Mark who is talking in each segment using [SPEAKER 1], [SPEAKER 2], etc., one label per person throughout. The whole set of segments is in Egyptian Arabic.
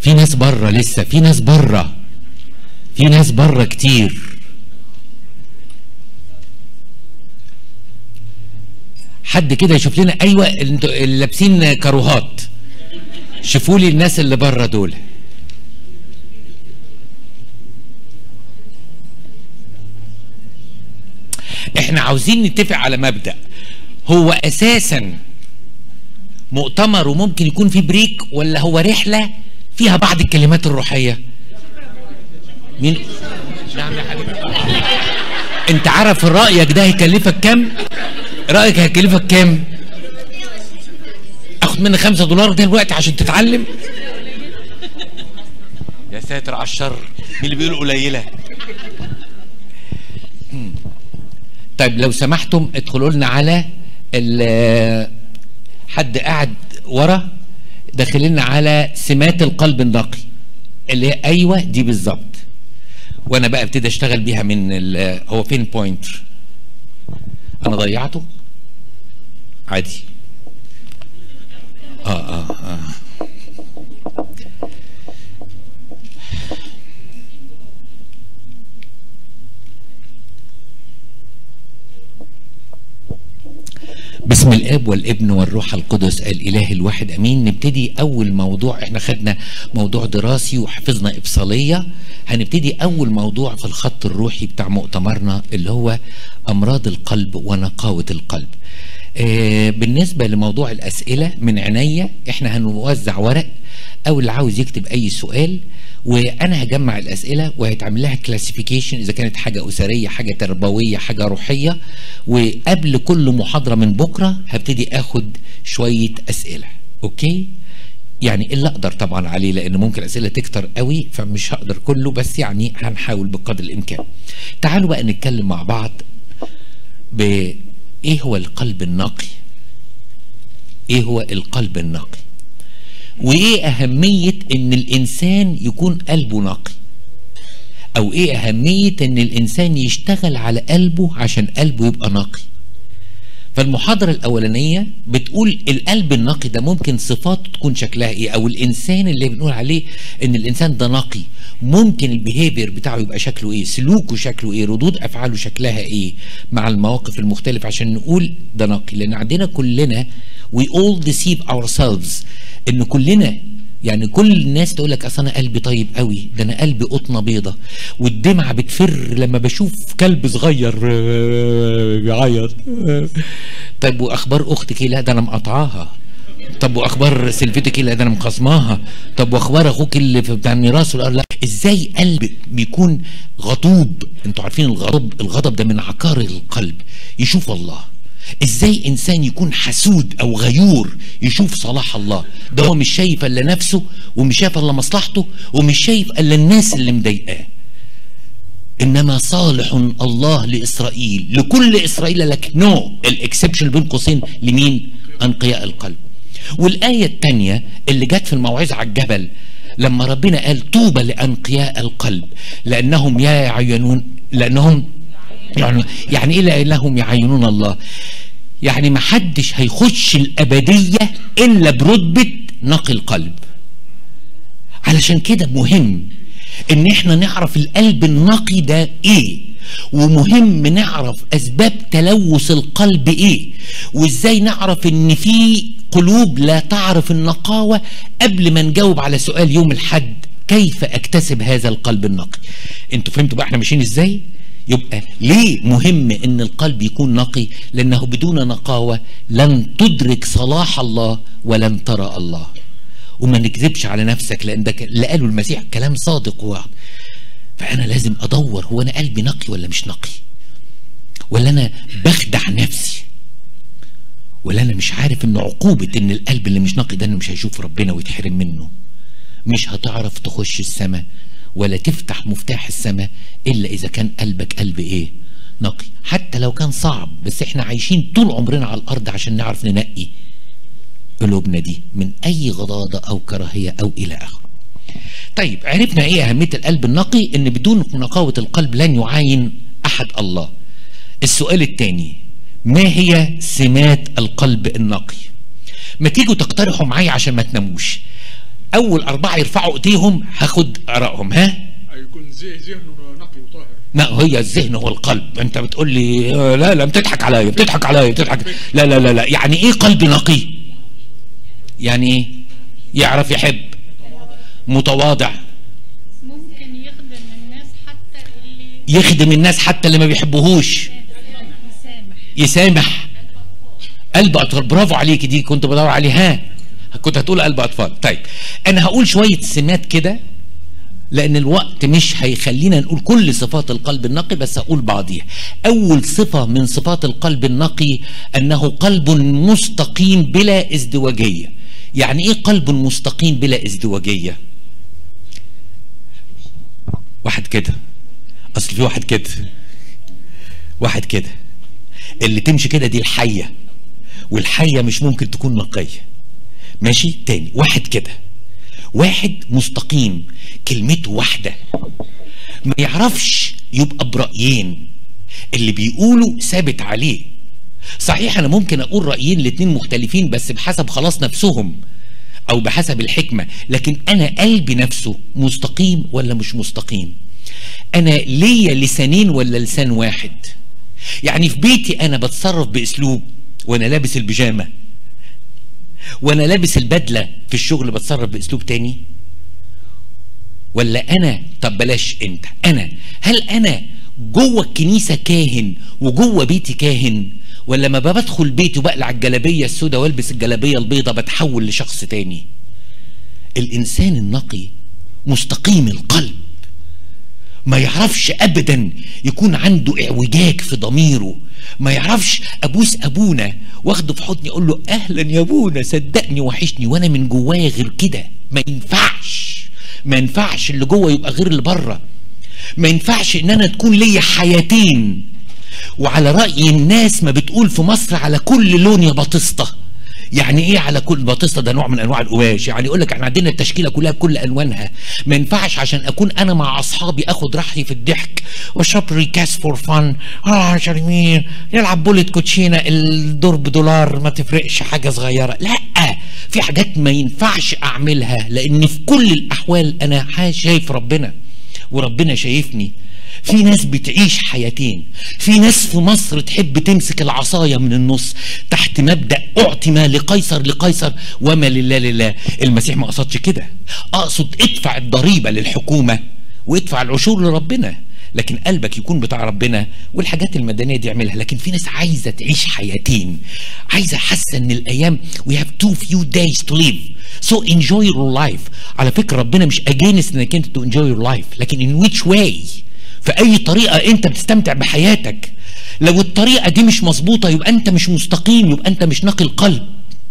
[SPEAKER 1] في ناس بره لسه في ناس بره في ناس بره كتير حد كده يشوف لنا ايوه انتوا اللي لابسين كاروهات شوفوا لي الناس اللي بره دول احنا عاوزين نتفق على مبدأ هو اساسا مؤتمر وممكن يكون في بريك ولا هو رحلة فيها بعض الكلمات الروحية مين نعم يا حبيبي انت عارف رأيك ده هيكلفك كام رأيك هيكلفك كام اخد مني خمسة دولار دلوقتي عشان تتعلم يا ساتر على الشر مين اللي بيقول قليلة طيب لو سمحتم ادخلوا لنا على ال- حد قاعد ورا داخل لنا على سمات القلب النقي اللي هي ايوه دي بالظبط وانا بقى ابتدي اشتغل بيها من ال- هو فين بوينتر انا ضيعته عادي اه اه اه بسم الاب والابن والروح القدس الاله الواحد امين نبتدي اول موضوع احنا خدنا موضوع دراسي وحفظنا ابصاليه هنبتدي اول موضوع في الخط الروحي بتاع مؤتمرنا اللي هو امراض القلب ونقاوه القلب آه بالنسبه لموضوع الاسئله من عينيا احنا هنوزع ورق او اللي عاوز يكتب اي سؤال وانا هجمع الاسئله وهيتعمل لها كلاسيفيكيشن اذا كانت حاجه اسريه حاجه تربويه حاجه روحيه وقبل كل محاضره من بكره هبتدي اخد شويه اسئله اوكي يعني اللي اقدر طبعا عليه لان ممكن الاسئله تكتر قوي فمش هقدر كله بس يعني هنحاول بقدر الامكان تعالوا بقى نتكلم مع بعض بايه هو القلب النقي ايه هو القلب النقي وايه اهميه ان الانسان يكون قلبه نقي او ايه اهميه ان الانسان يشتغل على قلبه عشان قلبه يبقى نقي فالمحاضرة الأولانية بتقول القلب النقي ده ممكن صفاته تكون شكلها إيه أو الإنسان اللي بنقول عليه إن الإنسان ده نقي ممكن البيهيفير بتاعه يبقى شكله إيه سلوكه شكله إيه ردود أفعاله شكلها إيه مع المواقف المختلفة عشان نقول ده نقي لأن عندنا كلنا we all deceive ourselves إن كلنا يعني كل الناس تقول لك اصل انا قلبي طيب قوي ده انا قلبي قطنه بيضه والدمعه بتفر لما بشوف كلب صغير بيعيط طيب واخبار اختك ايه لا ده انا مقطعاها طب واخبار سلفتك ايه لا ده انا مخصماها طب واخبار اخوك اللي في بتاع الميراث والأرض؟ لا ازاي قلب بيكون غضوب انتوا عارفين الغضب الغضب ده من عقار القلب يشوف الله ازاي انسان يكون حسود او غيور يشوف صلاح الله ده هو مش شايف الا نفسه ومش شايف الا مصلحته ومش شايف الا الناس اللي مضايقاه انما صالح الله لاسرائيل لكل اسرائيل لك نو الاكسبشن بين قوسين لمين انقياء القلب والايه الثانيه اللي جت في الموعظه على الجبل لما ربنا قال طوبى لانقياء القلب لانهم يعينون لانهم يعني يعني ايه لهم يعينون الله يعني ما حدش هيخش الابديه الا برتبه نقي القلب علشان كده مهم ان احنا نعرف القلب النقي ده ايه ومهم نعرف اسباب تلوث القلب ايه وازاي نعرف ان في قلوب لا تعرف النقاوه قبل ما نجاوب على سؤال يوم الحد كيف اكتسب هذا القلب النقي انتوا فهمتوا بقى احنا ماشيين ازاي يبقى ليه مهم ان القلب يكون نقي لانه بدون نقاوه لن تدرك صلاح الله ولن ترى الله وما نكذبش على نفسك لان ده اللي قاله المسيح كلام صادق وواضح فانا لازم ادور هو انا قلبي نقي ولا مش نقي ولا انا بخدع نفسي ولا انا مش عارف ان عقوبه ان القلب اللي مش نقي ده انه مش هيشوف ربنا ويتحرم منه مش هتعرف تخش السماء ولا تفتح مفتاح السماء الا اذا كان قلبك قلب ايه نقي حتى لو كان صعب بس احنا عايشين طول عمرنا على الارض عشان نعرف ننقي قلوبنا دي من اي غضاضه او كراهيه او الى اخره طيب عرفنا ايه اهميه القلب النقي ان بدون نقاوه القلب لن يعاين احد الله السؤال الثاني ما هي سمات القلب النقي ما تيجوا تقترحوا معايا عشان ما تناموش اول اربعه يرفعوا ايديهم هاخد ارائهم ها
[SPEAKER 2] يكون ذهنه نقي وطاهر
[SPEAKER 1] لا هي الذهن هو القلب انت بتقول لي آه، لا لا بتضحك عليا بتضحك عليا بتضحك لا لا لا لا يعني ايه قلب نقي يعني ايه يعرف يحب متواضع
[SPEAKER 3] ممكن يخدم الناس حتى اللي
[SPEAKER 1] يخدم الناس حتى اللي ما بيحبوهوش
[SPEAKER 3] يسامح
[SPEAKER 1] يسامح قلب اطفال برافو عليك دي كنت بدور عليها كنت هتقول قلب اطفال طيب انا هقول شويه سمات كده لان الوقت مش هيخلينا نقول كل صفات القلب النقي بس اقول بعضيها اول صفه من صفات القلب النقي انه قلب مستقيم بلا ازدواجيه يعني ايه قلب مستقيم بلا ازدواجيه واحد كده اصل في واحد كده واحد كده اللي تمشي كده دي الحيه والحيه مش ممكن تكون نقيه ماشي تاني واحد كده واحد مستقيم كلمته واحده ما يعرفش يبقى برأيين اللي بيقوله ثابت عليه صحيح انا ممكن اقول رأيين الاتنين مختلفين بس بحسب خلاص نفسهم او بحسب الحكمة لكن انا قلبي نفسه مستقيم ولا مش مستقيم انا ليا لسانين ولا لسان واحد يعني في بيتي انا بتصرف باسلوب وانا لابس البيجامه وانا لابس البدله في الشغل بتصرف باسلوب تاني ولا انا طب بلاش انت انا هل انا جوه الكنيسه كاهن وجوه بيتي كاهن ولا ما بدخل بيتي وبقلع الجلابيه السوداء والبس الجلابيه البيضاء بتحول لشخص تاني الانسان النقي مستقيم القلب ما يعرفش ابدا يكون عنده اعوجاج في ضميره ما يعرفش ابوس ابونا واخده في حضني اقول له اهلا يا ابونا صدقني وحشني وانا من جوايا غير كده ما ينفعش ما ينفعش اللي جوه يبقى غير اللي بره ما ينفعش ان انا تكون ليا حياتين وعلى راي الناس ما بتقول في مصر على كل لون يا بطسطه يعني ايه على كل بطسطه ده نوع من انواع القماش يعني يقول لك احنا عندنا التشكيله كلها بكل الوانها ما ينفعش عشان اكون انا مع اصحابي اخد راحتي في الضحك واشرب ريكاس فور فن اه شرمين نلعب بولت كوتشينه الدور بدولار ما تفرقش حاجه صغيره لا في حاجات ما ينفعش اعملها لان في كل الاحوال انا شايف ربنا وربنا شايفني في ناس بتعيش حياتين في ناس في مصر تحب تمسك العصاية من النص تحت مبدأ اعطي ما لقيصر لقيصر وما لله لله المسيح ما قصدش كده اقصد ادفع الضريبة للحكومة وادفع العشور لربنا لكن قلبك يكون بتاع ربنا والحاجات المدنيه دي اعملها لكن في ناس عايزه تعيش حياتين عايزه حاسه ان الايام we have too few days to live so enjoy your life على فكره ربنا مش اجينس انك انت to enjoy your life لكن in which way في اي طريقه انت بتستمتع بحياتك لو الطريقه دي مش مظبوطه يبقى انت مش مستقيم يبقى انت مش نقي القلب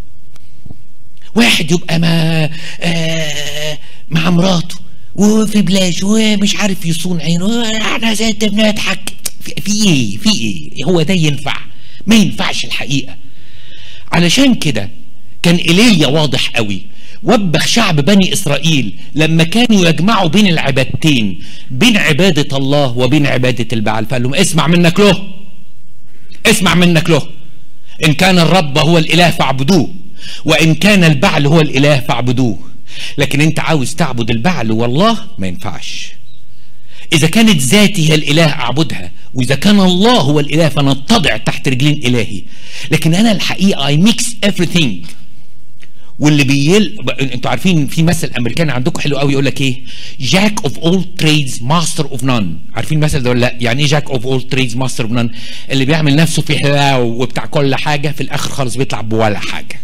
[SPEAKER 1] واحد يبقى مع آه مع مراته وفي بلاش ومش عارف يصون عينه احنا ست بنضحك في في ايه في ايه هو ده ينفع ما ينفعش الحقيقه علشان كده كان ايليا واضح قوي وبخ شعب بني اسرائيل لما كانوا يجمعوا بين العبادتين بين عباده الله وبين عباده البعل فقال لهم اسمع منك له اسمع منك له ان كان الرب هو الاله فاعبدوه وان كان البعل هو الاله فاعبدوه لكن انت عاوز تعبد البعل والله ما ينفعش اذا كانت ذاتي هي الاله اعبدها واذا كان الله هو الاله فنتضع تحت رجلين الهي لكن انا الحقيقه I mix everything واللي بيل انتوا عارفين في مثل امريكاني عندكم حلو قوي يقول لك ايه جاك اوف اول تريدز ماستر اوف نون عارفين المثل ده ولا لا يعني ايه جاك اوف اول تريدز ماستر اوف نون اللي بيعمل نفسه في حلاوه وبتاع كل حاجه في الاخر خالص بيطلع بولا حاجه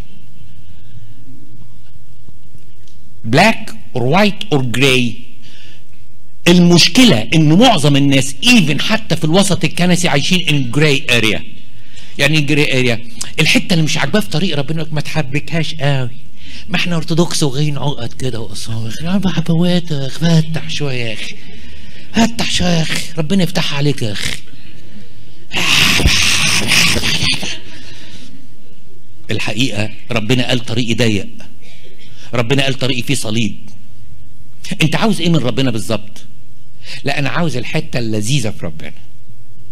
[SPEAKER 1] بلاك اور وايت اور جراي المشكله ان معظم الناس ايفن حتى في الوسط الكنسي عايشين ان جراي اريا يعني ايه جراي اريا الحته اللي مش عاجباه في طريق ربنا يقولك ما تحركهاش قوي ما احنا ارثوذكس وغايين عقد كده وقصاص يا حبواتك فتح شويه يا اخي فتح شويه يا اخي ربنا يفتحها عليك يا اخي الحقيقه ربنا قال طريقي ضيق ربنا قال طريقي فيه صليب انت عاوز ايه من ربنا بالظبط لا انا عاوز الحته اللذيذه في ربنا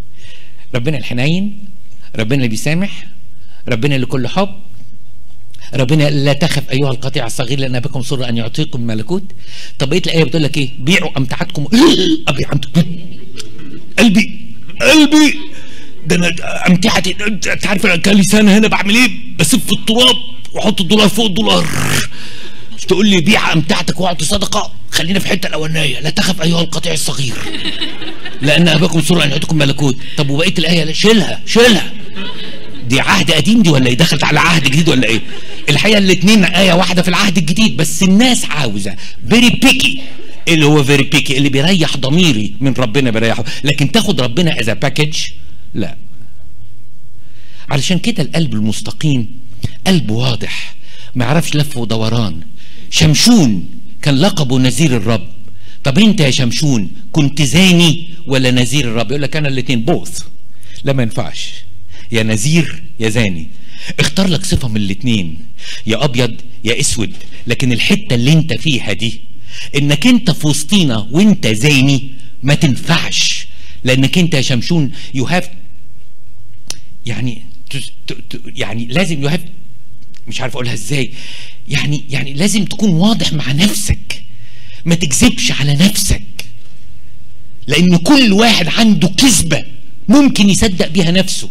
[SPEAKER 1] ربنا الحنين ربنا اللي بيسامح ربنا اللي كله حب ربنا قال لا تخف ايها القطيع الصغير لان اباكم سر ان يعطيكم الملكوت طب بقيه الايه بتقول لك ايه بيعوا امتعتكم ابيع أمتعتكم. قلبي قلبي ده انا امتعتي انت عارف انا كان لساني هنا بعمل ايه بسيب في التراب واحط الدولار فوق الدولار مش تقول لي بيع امتعتك واعطي صدقه خلينا في الحته الاولانيه لا تخف ايها القطيع الصغير لان اباكم سر ان يعطيكم ملكوت طب وبقيه الايه لا، شيلها شيلها دي عهد قديم دي ولا ايه دخلت على عهد جديد ولا ايه الحقيقه الاثنين ايه واحده في العهد الجديد بس الناس عاوزه فيري بيكي اللي هو فيري بيكي اللي بيريح ضميري من ربنا بيريحه لكن تاخد ربنا از باكج لا علشان كده القلب المستقيم قلب واضح ما يعرفش لف ودوران شمشون كان لقبه نذير الرب طب انت يا شمشون كنت زاني ولا نذير الرب يقول لك انا الاثنين بوث لا ما ينفعش يا نذير يا زاني اختار لك صفه من الاثنين يا ابيض يا اسود لكن الحته اللي انت فيها دي انك انت في وسطينا وانت زاني ما تنفعش لانك انت يا شمشون يو هاف يعني ت- ت- ت- يعني لازم يو هاف مش عارف اقولها ازاي يعني يعني لازم تكون واضح مع نفسك ما تكذبش على نفسك لان كل واحد عنده كذبه ممكن يصدق بيها نفسه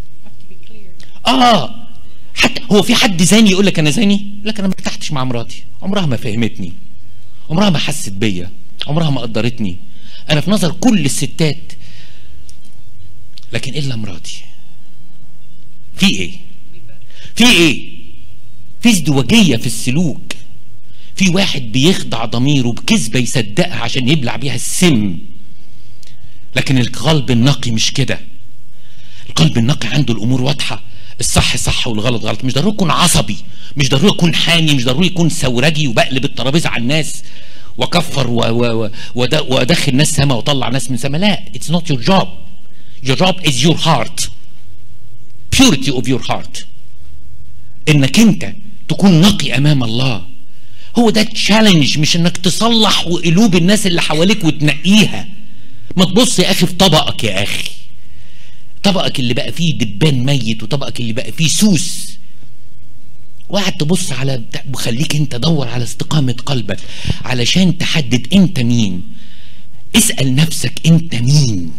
[SPEAKER 1] اه حتى هو في حد زاني يقول لك انا زاني لك انا ما ارتحتش مع مراتي عمرها ما فهمتني عمرها ما حست بيا عمرها ما قدرتني انا في نظر كل الستات لكن الا مراتي في ايه في ايه في ازدواجيه في السلوك في واحد بيخدع ضميره بكذبه يصدقها عشان يبلع بيها السم لكن القلب النقي مش كده القلب النقي عنده الامور واضحه الصح صح والغلط غلط مش ضروري يكون عصبي مش ضروري يكون حاني مش ضروري يكون ثورجي وبقلب الترابيزه على الناس واكفر و- و- و- ود- وادخل ناس سما واطلع ناس من سما لا اتس نوت يور جوب يور جوب از يور هارت purity of your heart انك انت تكون نقي امام الله هو ده التشالنج مش انك تصلح قلوب الناس اللي حواليك وتنقيها ما تبص يا اخي في طبقك يا اخي طبقك اللي بقى فيه دبان ميت وطبقك اللي بقى فيه سوس وقعد تبص على بتاع- وخليك انت دور على استقامة قلبك علشان تحدد انت مين اسأل نفسك انت مين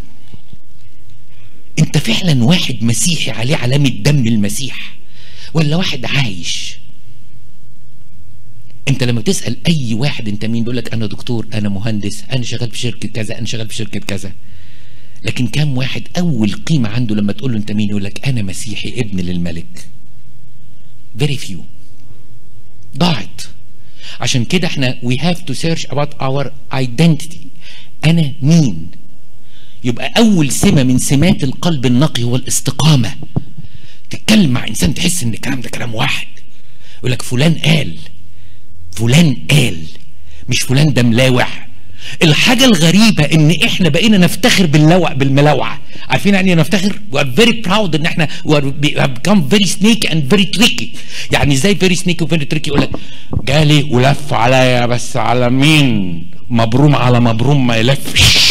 [SPEAKER 1] انت فعلا واحد مسيحي عليه علامة دم المسيح ولا واحد عايش انت لما تسأل اي واحد انت مين بيقول لك انا دكتور انا مهندس انا شغال في شركة كذا انا شغال في شركة كذا لكن كم واحد اول قيمة عنده لما تقول له انت مين يقول لك انا مسيحي ابن للملك very few ضاعت عشان كده احنا we have to search about our identity انا مين يبقى اول سمه من سمات القلب النقي هو الاستقامه تتكلم مع انسان تحس ان الكلام ده كلام واحد يقول لك فلان قال فلان قال مش فلان ده ملاوع الحاجة الغريبة ان احنا بقينا نفتخر باللوع بالملاوعة عارفين يعني إيه نفتخر we are very proud ان احنا we are we have become very sneaky and very tricky يعني ازاي very sneaky و very tricky يقول لك جالي ولف عليا بس على مين مبروم على مبروم ما يلفش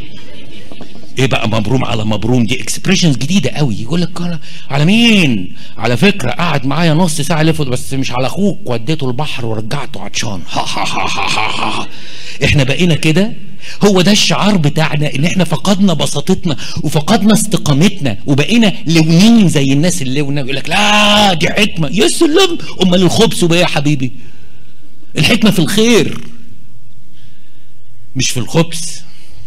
[SPEAKER 1] ايه بقى مبروم على مبروم دي اكسبريشنز جديده قوي يقول لك أنا على مين على فكره قعد معايا نص ساعه لف بس مش على اخوك وديته البحر ورجعته عطشان ها ها ها ها ها ها. احنا بقينا كده هو ده الشعار بتاعنا ان احنا فقدنا بساطتنا وفقدنا استقامتنا وبقينا لونين زي الناس اللونة يقول لك لا دي حكمه يا سلام امال الخبز بقى يا حبيبي الحكمه في الخير مش في الخبز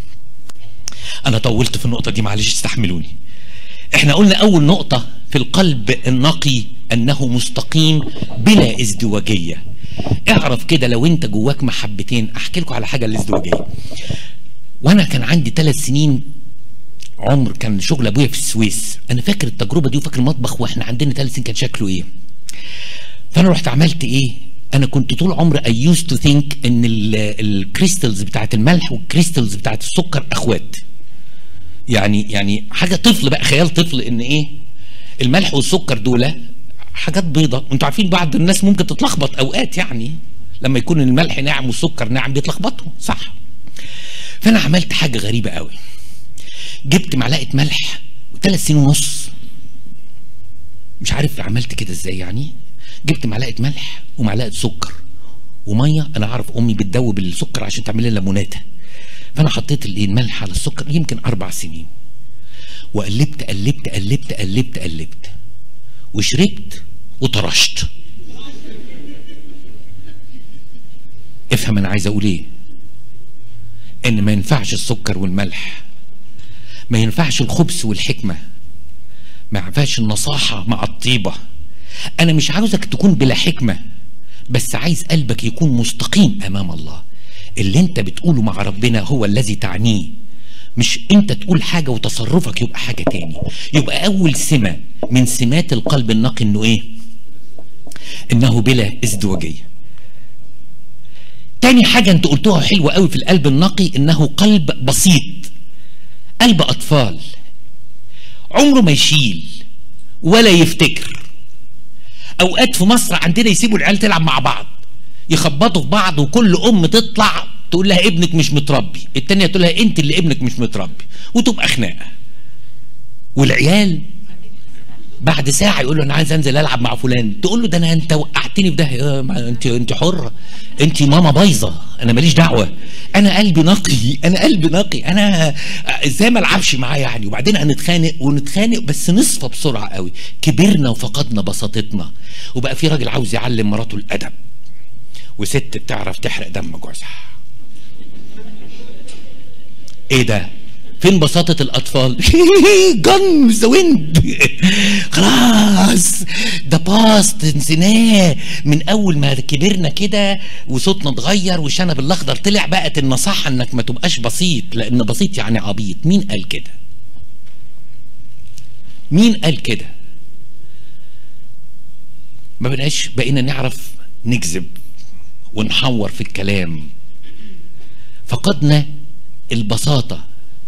[SPEAKER 1] انا طولت في النقطه دي معلش استحملوني احنا قلنا اول نقطه في القلب النقي انه مستقيم بلا ازدواجيه اعرف كده لو انت جواك محبتين احكي لكم على حاجه الازدواجيه وانا كان عندي ثلاث سنين عمر كان شغل ابويا في السويس انا فاكر التجربه دي وفاكر المطبخ واحنا عندنا ثلاث سنين كان شكله ايه فانا رحت عملت ايه انا كنت طول عمري اي يوز تو ثينك ان الكريستالز بتاعت الملح والكريستالز بتاعت السكر اخوات يعني يعني حاجه طفل بقى خيال طفل ان ايه الملح والسكر دول حاجات بيضة انتوا عارفين بعض الناس ممكن تتلخبط اوقات يعني لما يكون الملح ناعم والسكر ناعم بيتلخبطوا صح فانا عملت حاجه غريبه قوي جبت معلقه ملح وثلاث سنين ونص مش عارف عملت كده ازاي يعني جبت معلقه ملح ومعلقه سكر وميه انا اعرف امي بتدوب السكر عشان تعمل لي ليموناته فانا حطيت الملح على السكر يمكن اربع سنين وقلبت قلبت قلبت قلبت قلبت وشربت وطرشت افهم انا عايز اقول ايه ان ما ينفعش السكر والملح ما ينفعش الخبث والحكمه ما ينفعش النصاحه مع الطيبه انا مش عاوزك تكون بلا حكمه بس عايز قلبك يكون مستقيم امام الله اللي انت بتقوله مع ربنا هو الذي تعنيه مش انت تقول حاجه وتصرفك يبقى حاجه تاني يبقى اول سمه من سمات القلب النقي انه ايه انه بلا ازدواجيه تاني حاجه انت قلتوها حلوه قوي في القلب النقي انه قلب بسيط قلب اطفال عمره ما يشيل ولا يفتكر اوقات في مصر عندنا يسيبوا العيال تلعب مع بعض يخبطوا في بعض وكل ام تطلع تقول لها ابنك مش متربي التانية تقول لها انت اللي ابنك مش متربي وتبقى خناقه والعيال بعد ساعه يقول له انا عايز انزل العب مع فلان تقول له ده انا انت وقعتني في ده يا ما انت انت حره انت ماما بايظه انا ماليش دعوه انا قلبي نقي انا قلبي نقي انا ازاي ما العبش معاه يعني وبعدين هنتخانق ونتخانق بس نصفى بسرعه قوي كبرنا وفقدنا بساطتنا وبقى في راجل عاوز يعلم مراته الادب وست بتعرف تحرق دم جوزها ايه ده فين بساطة الأطفال؟ جن ذا ويند خلاص ده باست نسيناه من أول ما كبرنا كده وصوتنا اتغير والشنب الأخضر طلع بقت النصيحة إنك ما تبقاش بسيط لأن بسيط يعني عبيط مين قال كده؟ مين قال كده؟ ما بقناش بقينا نعرف نكذب ونحور في الكلام فقدنا البساطة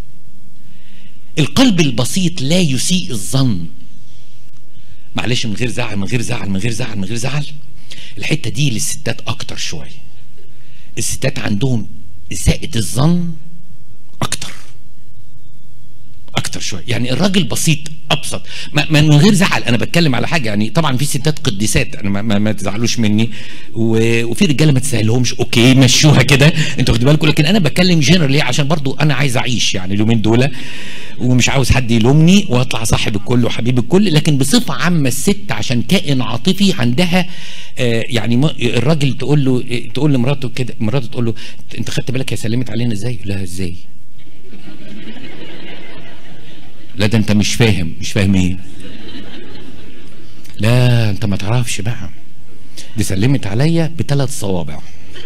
[SPEAKER 1] القلب البسيط لا يسيء الظن معلش من غير زعل من غير زعل من غير زعل من غير زعل الحتة دي للستات أكتر شوية الستات عندهم إساءة الظن أكتر اكتر شويه يعني الراجل بسيط ابسط ما ما من غير زعل انا بتكلم على حاجه يعني طبعا في ستات قديسات انا ما, ما, ما تزعلوش مني و- وفي رجاله ما تسهلهمش اوكي مشوها كده انتوا خدوا بالكم لكن انا بتكلم جنرالي عشان برضو انا عايز اعيش يعني اليومين دول ومش عاوز حد يلومني واطلع صاحب الكل وحبيب الكل لكن بصفه عامه الست عشان كائن عاطفي عندها آه يعني ما- الراجل تقول له تقول لمراته كده مراته تقول له انت خدت بالك هي سلمت علينا ازاي؟ لا ازاي؟ لا ده انت مش فاهم مش فاهم ايه لا انت ما تعرفش بقى دي سلمت عليا بثلاث صوابع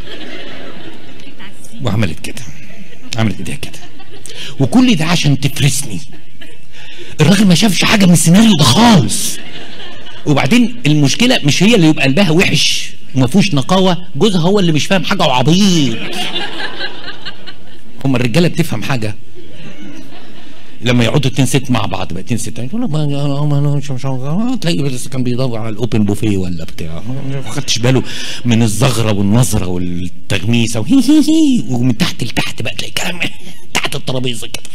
[SPEAKER 1] وعملت كده عملت ايديها كده وكل ده عشان تفرسني الراجل ما شافش حاجه من السيناريو ده خالص وبعدين المشكله مش هي اللي يبقى قلبها وحش وما فيهوش نقاوه جوزها هو اللي مش فاهم حاجه وعبيط هما الرجاله بتفهم حاجه لما يقعدوا اتنين ست مع بعض بقى اتنين ست يقول لك ما ما- ما- مش مش آه، تلاقي بس كان بيدور على الاوبن بوفيه ولا بتاع ما خدتش باله من الزغره والنظره والتغميسه وهي هي هي ومن تحت لتحت بقى تلاقي كلام تحت الترابيزه كده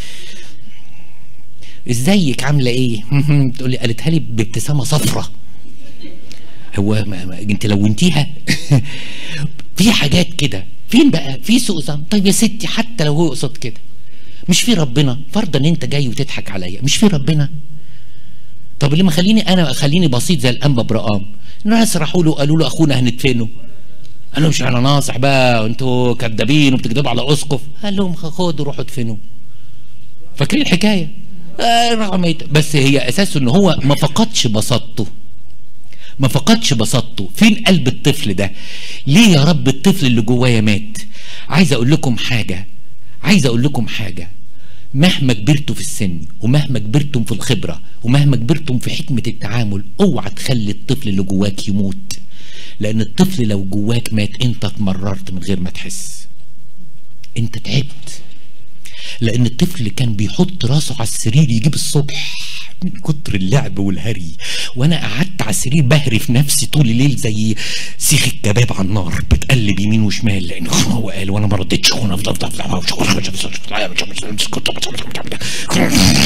[SPEAKER 1] ازيك عامله ايه؟ تقول لي قالتها لي بابتسامه صفرة هو ما ما انت لونتيها في حاجات كده فين بقى في سوء ظن طيب يا ستي حتى لو هو يقصد كده مش في ربنا فرضا ان انت جاي وتضحك عليا مش في ربنا طب اللي ما خليني انا خليني بسيط زي الانبا برقام الناس راحوا له قالوا له اخونا هندفنه قال لهم مش انا ناصح بقى وانتوا كدابين وبتكذبوا على اسقف قال لهم خدوا روحوا ادفنوا فاكرين الحكايه آه راحوا ميت بس هي اساسه ان هو ما فقدش بساطته ما فقدش بساطته فين قلب الطفل ده ليه يا رب الطفل اللي جوايا مات عايز اقول لكم حاجه عايز اقول لكم حاجه مهما كبرتوا في السن ومهما كبرتم في الخبره ومهما كبرتم في حكمه التعامل اوعى تخلي الطفل اللي جواك يموت لان الطفل لو جواك مات انت اتمررت من غير ما تحس انت تعبت لان الطفل كان بيحط راسه على السرير يجيب الصبح من كتر اللعب والهري وانا قعدت على السرير بهري في نفسي طول الليل زي سيخ الكباب على النار بتقلب يمين وشمال لان هو قال وانا ما ردتش وانا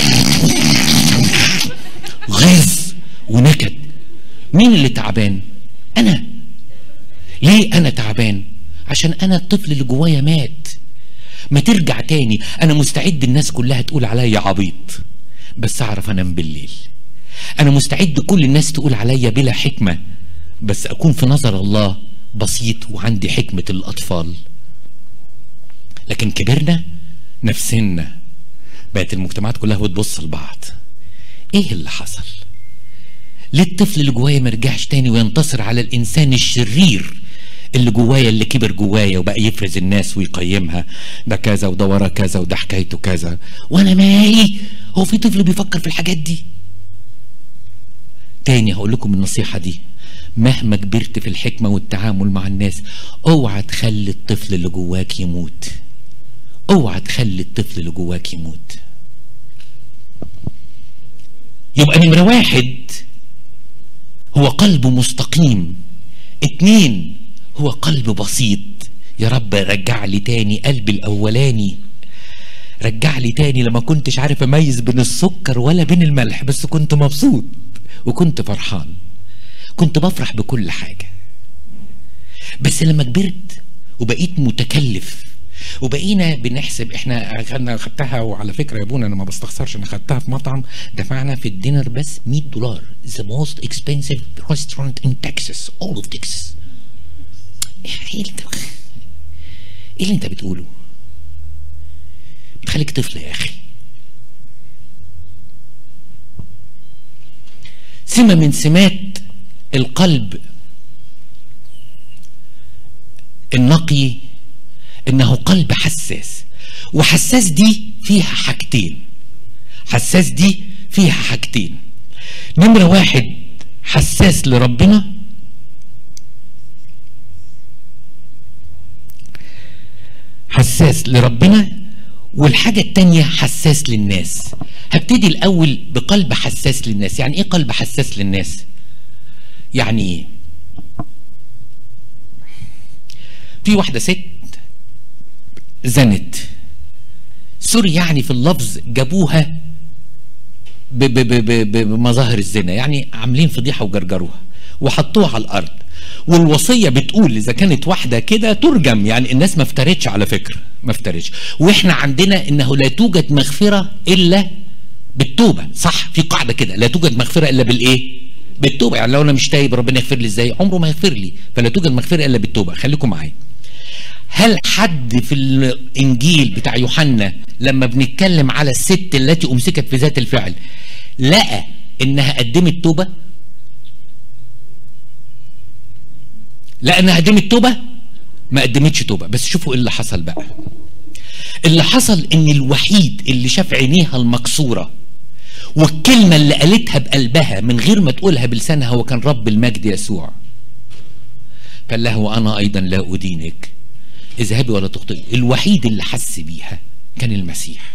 [SPEAKER 1] غيظ ونكد مين اللي تعبان انا ليه انا تعبان عشان انا الطفل اللي جوايا مات ما ترجع تاني انا مستعد الناس كلها تقول عليا عبيط بس اعرف انام بالليل انا مستعد كل الناس تقول عليا بلا حكمه بس اكون في نظر الله بسيط وعندي حكمه الاطفال لكن كبرنا نفسنا بقت المجتمعات كلها بتبص لبعض ايه اللي حصل ليه الطفل اللي جوايا ما رجعش تاني وينتصر على الانسان الشرير اللي جوايا اللي كبر جوايا وبقى يفرز الناس ويقيمها ده كذا وده ورا كذا وده حكايته كذا وانا مالي هو في طفل بيفكر في الحاجات دي تاني هقول لكم النصيحه دي مهما كبرت في الحكمه والتعامل مع الناس اوعى تخلي الطفل اللي جواك يموت اوعى تخلي الطفل اللي جواك يموت يبقى نمرة واحد هو قلب مستقيم اتنين هو قلب بسيط يا رب رجع لي تاني قلبي الاولاني رجع لي تاني لما كنتش عارف اميز بين السكر ولا بين الملح بس كنت مبسوط وكنت فرحان كنت بفرح بكل حاجة بس لما كبرت وبقيت متكلف وبقينا بنحسب احنا انا خدتها وعلى فكره يا ابونا انا ما بستخسرش انا خدتها في مطعم دفعنا في الدينر بس 100 دولار the most expensive restaurant in Texas all of Texas ايه اللي انت ايه اللي انت بتقوله بتخليك طفل يا اخي سمة من سمات القلب النقي انه قلب حساس وحساس دي فيها حاجتين حساس دي فيها حاجتين نمرة واحد حساس لربنا حساس لربنا والحاجة التانية حساس للناس هبتدي الأول بقلب حساس للناس يعني إيه قلب حساس للناس يعني إيه في واحدة ست زنت سوري يعني في اللفظ جابوها ب- ب- ب- ب- ب- بمظاهر الزنا يعني عاملين فضيحة وجرجروها وحطوها على الأرض والوصية بتقول إذا كانت واحدة كده ترجم يعني الناس ما افترتش على فكرة ما افترتش وإحنا عندنا إنه لا توجد مغفرة إلا بالتوبة صح في قاعدة كده لا توجد مغفرة إلا بالإيه بالتوبة يعني لو أنا مش تايب ربنا يغفر لي إزاي عمره ما يغفر لي فلا توجد مغفرة إلا بالتوبة خليكم معايا هل حد في الانجيل بتاع يوحنا لما بنتكلم على الست التي امسكت في ذات الفعل لقى انها قدمت توبه لقى انها قدمت توبه ما قدمتش توبه بس شوفوا ايه اللي حصل بقى اللي حصل ان الوحيد اللي شاف عينيها المكسوره والكلمه اللي قالتها بقلبها من غير ما تقولها بلسانها هو كان رب المجد يسوع قال لها وانا ايضا لا ادينك اذهبي ولا تخطئي الوحيد اللي حس بيها كان المسيح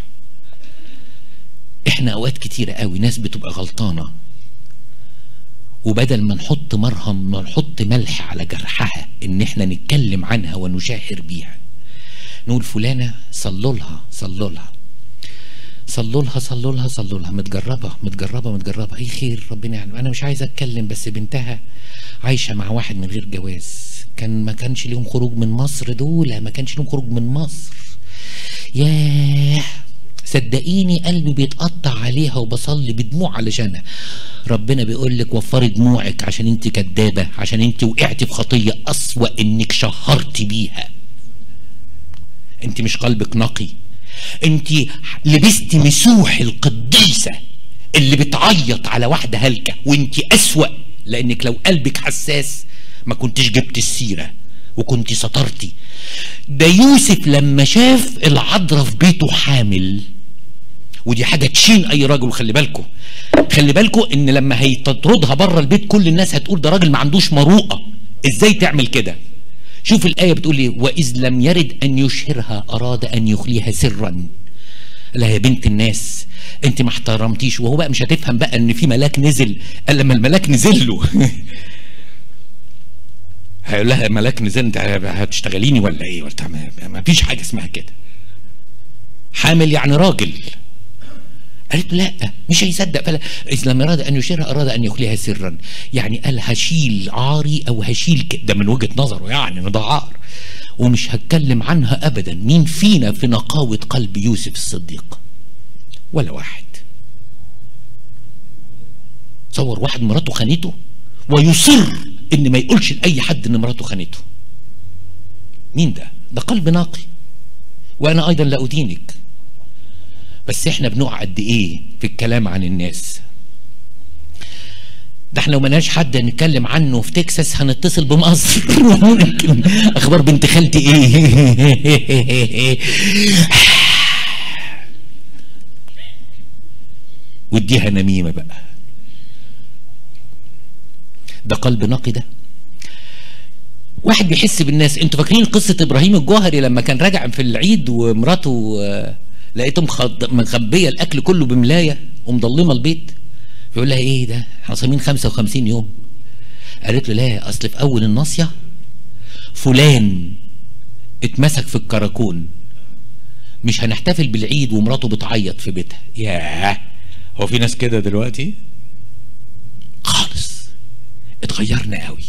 [SPEAKER 1] احنا اوقات كتيرة قوي ناس بتبقى غلطانة وبدل ما نحط مرهم ما نحط ملح على جرحها ان احنا نتكلم عنها ونشاهر بيها نقول فلانة صلوا لها صلوا لها صلوا لها صلوا لها صلوا لها متجربة متجربة متجربة ايه خير ربنا يعلم انا مش عايز اتكلم بس بنتها عايشة مع واحد من غير جواز كان ما كانش ليهم خروج من مصر دول ما كانش ليهم خروج من مصر ياه صدقيني قلبي بيتقطع عليها وبصلي بدموع علشانها ربنا بيقول لك وفري دموعك عشان انت كدابه عشان انت وقعتي في خطيه اسوا انك شهرتي بيها انت مش قلبك نقي انت لبستي مسوح القديسه اللي بتعيط على واحده هلكه وانت اسوا لانك لو قلبك حساس ما كنتش جبت السيره وكنت سترتي ده يوسف لما شاف العذراء في بيته حامل ودي حاجه تشين اي راجل خلي بالكم خلي بالكم ان لما هيتطردها بره البيت كل الناس هتقول ده راجل ما عندوش مروءه ازاي تعمل كده شوف الايه بتقول ايه واذ لم يرد ان يشهرها اراد ان يخليها سرا لا يا بنت الناس انت ما احترمتيش وهو بقى مش هتفهم بقى ان في ملاك نزل قال لما الملاك نزل له هيقول لها ملاك نزل انت هتشتغليني ولا ايه قلت ما فيش حاجه اسمها كده حامل يعني راجل قالت له لا مش هيصدق فلا إذ لما أراد أن يشيرها أراد أن يخليها سرا يعني قال هشيل عاري أو هشيل ك... ده من وجهة نظره يعني إن ده عار ومش هتكلم عنها أبدا مين فينا في نقاوة قلب يوسف الصديق ولا واحد تصور واحد مراته خانته ويصر ان ما يقولش لاي حد ان مراته خانته مين ده ده قلب نقي وانا ايضا لا ادينك بس احنا بنقع قد ايه في الكلام عن الناس ده احنا لو ملناش حد نتكلم عنه في تكساس هنتصل بمصر ممكن اخبار بنت خالتي ايه واديها نميمه بقى ده قلب نقي ده واحد بيحس بالناس انتوا فاكرين قصه ابراهيم الجوهري لما كان راجع في العيد ومراته آه، لقيته مخض- مخبيه الاكل كله بملايه ومضلمه البيت فيقول لها ايه ده احنا صايمين 55 يوم قالت له لا اصل في اول الناصيه فلان اتمسك في الكراكون مش هنحتفل بالعيد ومراته بتعيط في بيتها ياه هو في ناس كده دلوقتي خالص اتغيرنا قوي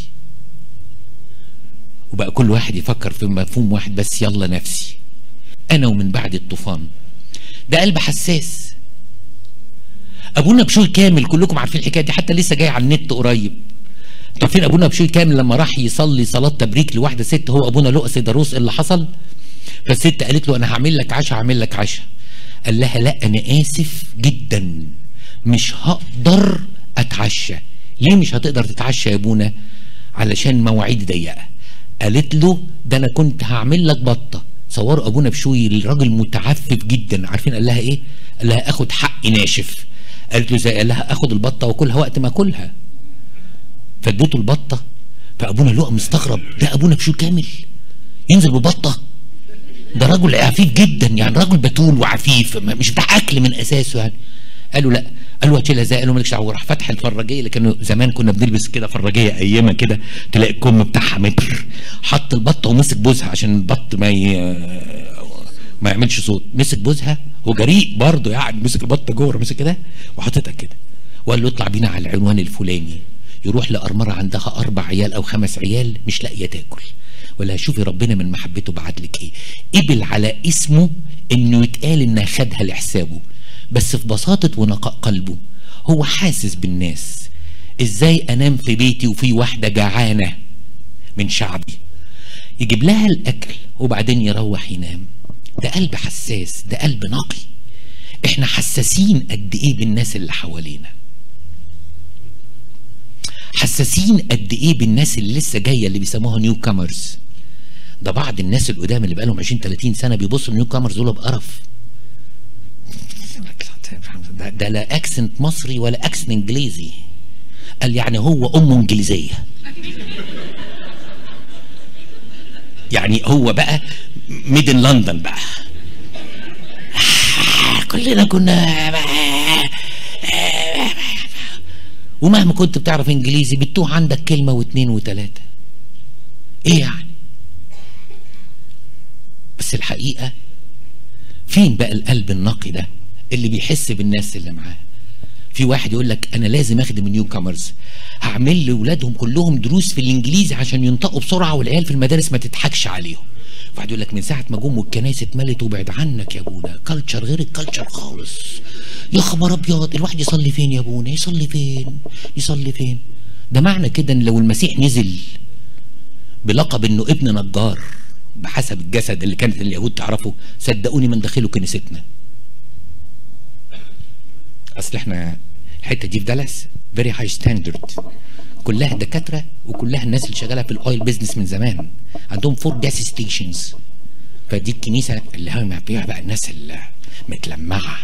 [SPEAKER 1] وبقى كل واحد يفكر في مفهوم واحد بس يلا نفسي انا ومن بعد الطوفان ده قلب حساس ابونا بشوي كامل كلكم عارفين الحكايه دي حتى لسه جاي على النت قريب انتوا عارفين ابونا بشوي كامل لما راح يصلي صلاه تبريك لواحده ست هو ابونا لؤس داروس اللي حصل فالست قالت له انا هعمل لك عشاء هعمل لك عشاء قال لها لا انا اسف جدا مش هقدر اتعشى ليه مش هتقدر تتعشى يا ابونا علشان مواعيدي ضيقه قالت له ده انا كنت هعمل لك بطه صوروا ابونا بشوي الراجل متعفف جدا عارفين قال لها ايه قال لها اخد حقي ناشف قالت له زي قال لها اخد البطه واكلها وقت ما اكلها فاديته البطه فابونا لقى مستغرب ده ابونا بشوي كامل ينزل ببطه ده رجل عفيف جدا يعني رجل بتول وعفيف ما- مش بتاع اكل من اساسه يعني قالوا لا قالوا هتشيلها ازاي قالوا مالكش دعوه راح فتح الفراجيه اللي كانوا زمان كنا بنلبس كده فراجيه ايامها كده تلاقي الكم بتاعها متر حط البطه ومسك بوزها عشان البط ما ي... ما يعملش صوت مسك بوزها وجريء برضه يعني مسك البطه جوه مسك كده وحطيتها كده وقال له اطلع بينا على العنوان الفلاني يروح لأرمرة عندها أربع عيال أو خمس عيال مش لاقية تاكل ولا شوفي ربنا من محبته بعت لك إيه قبل على اسمه إنه يتقال إنها خدها لحسابه بس في بساطة ونقاء قلبه هو حاسس بالناس إزاي أنام في بيتي وفي واحدة جعانة من شعبي يجيب لها الأكل وبعدين يروح ينام ده قلب حساس ده قلب نقي احنا حساسين قد ايه بالناس اللي حوالينا حساسين قد ايه بالناس اللي لسه جايه اللي بيسموها نيو كامرز ده بعض الناس القدام اللي بقالهم 20 30 سنه بيبصوا النيو كامرز دول بقرف ده, ده لا اكسنت مصري ولا اكسنت انجليزي قال يعني هو امه انجليزيه يعني هو بقى ميدن لندن بقى كلنا كنا ومهما كنت بتعرف انجليزي بتوه عندك كلمه واثنين وثلاثه ايه يعني بس الحقيقه فين بقى القلب النقي ده اللي بيحس بالناس اللي معاه في واحد يقول لك انا لازم اخدم النيو كامرز هعمل لاولادهم كلهم دروس في الانجليزي عشان ينطقوا بسرعه والعيال في المدارس ما تضحكش عليهم واحد يقول لك من ساعه ما جم والكنائس اتملت وبعد عنك يا ابونا كلتشر غير الكلتشر خالص يا خبر ابيض الواحد يصلي فين يا ابونا يصلي فين يصلي فين ده معنى كده ان لو المسيح نزل بلقب انه ابن نجار بحسب الجسد اللي كانت اليهود تعرفه صدقوني من داخله كنيستنا اصل احنا الحته دي في دالاس فيري هاي ستاندرد كلها دكاتره وكلها الناس اللي شغاله في الاويل بيزنس من زمان عندهم فور جاس ستيشنز فدي الكنيسه اللي هم فيها بقى الناس اللي متلمعه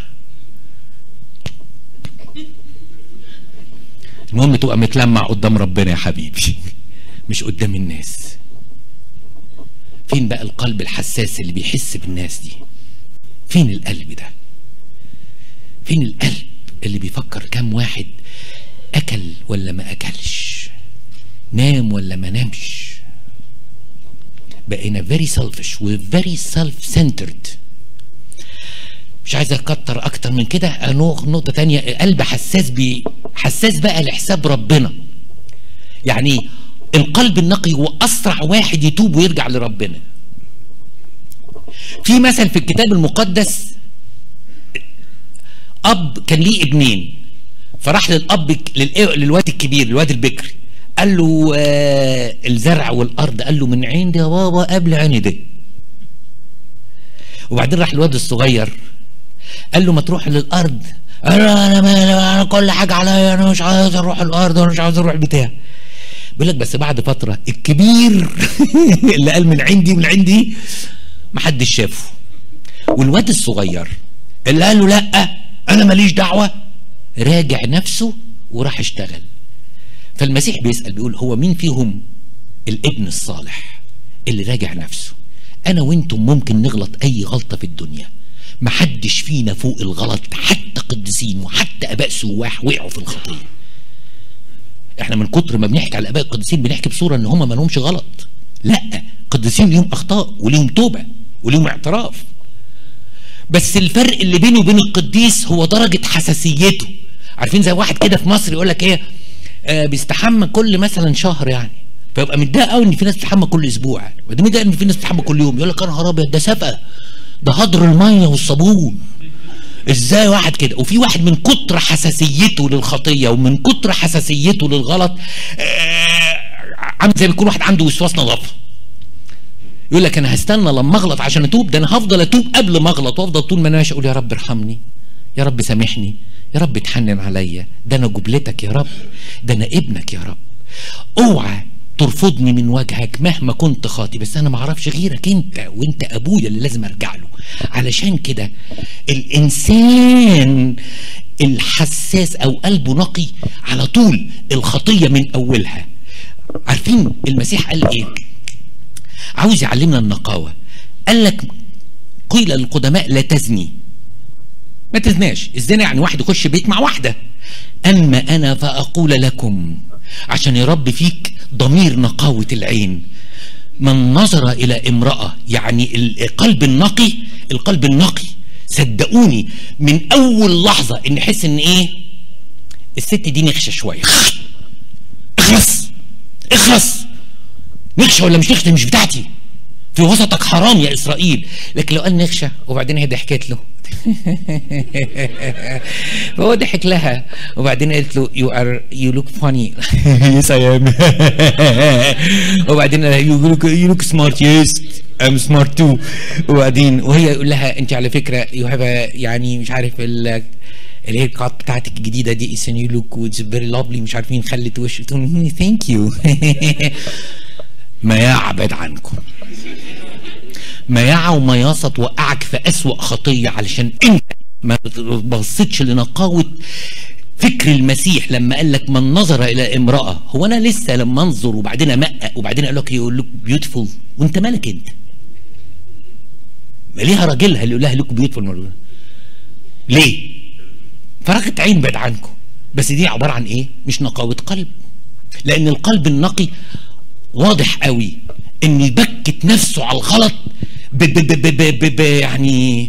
[SPEAKER 1] المهم تبقى متلمع قدام ربنا يا حبيبي مش قدام الناس فين بقى القلب الحساس اللي بيحس بالناس دي فين القلب ده فين القلب اللي بيفكر كم واحد اكل ولا ما اكلش نام ولا ما نامش بقينا very selfish و very self centered مش عارف عايز اكتر اكتر من كده أنو- نقطه تانية قلب حساس بي حساس بقى لحساب ربنا يعني القلب النقي هو اسرع واحد يتوب ويرجع لربنا في مثل في الكتاب المقدس اب كان ليه ابنين فراح للاب ك- للإ- للواد الكبير الواد البكري قال له آه الزرع والارض قال له من عندي يا بابا قبل عيني دي وبعدين راح الواد الصغير قال له ما تروح للارض قال له انا مالي انا كل حاجه عليا انا مش عايز اروح الارض وانا مش عايز اروح بتاع بيقول لك بس بعد فتره الكبير اللي قال من عندي من عندي ما حدش شافه والواد الصغير اللي قال له لا انا ماليش دعوه راجع نفسه وراح اشتغل فالمسيح بيسال بيقول هو مين فيهم الابن الصالح اللي راجع نفسه انا وانتم ممكن نغلط اي غلطه في الدنيا محدش فينا فوق الغلط حتى قديسين وحتى اباء سواح وقعوا في الخطيه احنا من كتر ما بنحكي على الاباء القديسين بنحكي بصوره ان هم ما لهمش غلط لا قديسين ليهم اخطاء وليهم توبه وليهم اعتراف بس الفرق اللي بينه وبين القديس هو درجه حساسيته عارفين زي واحد كده في مصر يقول لك ايه آه بيستحمى كل مثلا شهر يعني فيبقى متضايق قوي ان في ناس بتستحمى كل اسبوع يعني وده متضايق ان في ناس بتستحمى كل يوم يقول لك يا نهار ابيض ده سفقه ده هدر الميه والصابون ازاي واحد كده وفي واحد من كتر حساسيته للخطيه ومن كتر حساسيته للغلط آه عامل زي ما يكون واحد عنده وسواس نظافه يقول لك انا هستنى لما اغلط عشان اتوب ده انا هفضل اتوب قبل ما اغلط وافضل طول ما انا ماشي اقول يا رب ارحمني يا رب سامحني يا رب اتحنن عليا ده انا جبلتك يا رب ده انا ابنك يا رب اوعى ترفضني من وجهك مهما كنت خاطي بس انا ما اعرفش غيرك انت وانت ابويا اللي لازم ارجع له علشان كده الانسان الحساس او قلبه نقي على طول الخطيه من اولها عارفين المسيح قال ايه عاوز يعلمنا النقاوه قال لك قيل للقدماء لا تزني ما تزناش الزنا يعني واحد يخش بيت مع واحده اما انا فاقول لكم عشان يربي فيك ضمير نقاوه العين من نظر الى امراه يعني القلب النقي القلب النقي صدقوني من اول لحظه ان يحس ان ايه الست دي نخشه شويه اخلص اخلص نخشه ولا مش نخشه مش بتاعتي في وسطك حرام يا اسرائيل لكن لو قال نخشه وبعدين هي ضحكت له فهو ضحك لها وبعدين قالت له you are you look funny yes I am وبعدين you look you look smart yes I'm smart too وبعدين وهي يقول لها انت على فكره you have a يعني مش عارف ال الهير كات بتاعتك الجديده دي is a new look it's very lovely مش عارفين خلت وش تقول ثانك يو ما يعبد عنكم مياعة ومياصة توقعك في أسوأ خطية علشان أنت ما بصيتش لنقاوة فكر المسيح لما قال لك من نظر إلى امرأة هو أنا لسه لما أنظر وبعدين أمقق وبعدين أقول لك يقول لك بيوتيفول وأنت مالك أنت؟ ما ليها راجلها اللي يقول لها لوك بيوتيفول ليه؟ فرقت عين بعد عنكم بس دي عبارة عن إيه؟ مش نقاوة قلب لأن القلب النقي واضح قوي ان يبكت نفسه على الغلط ب ب ب ب ب ب ب يعني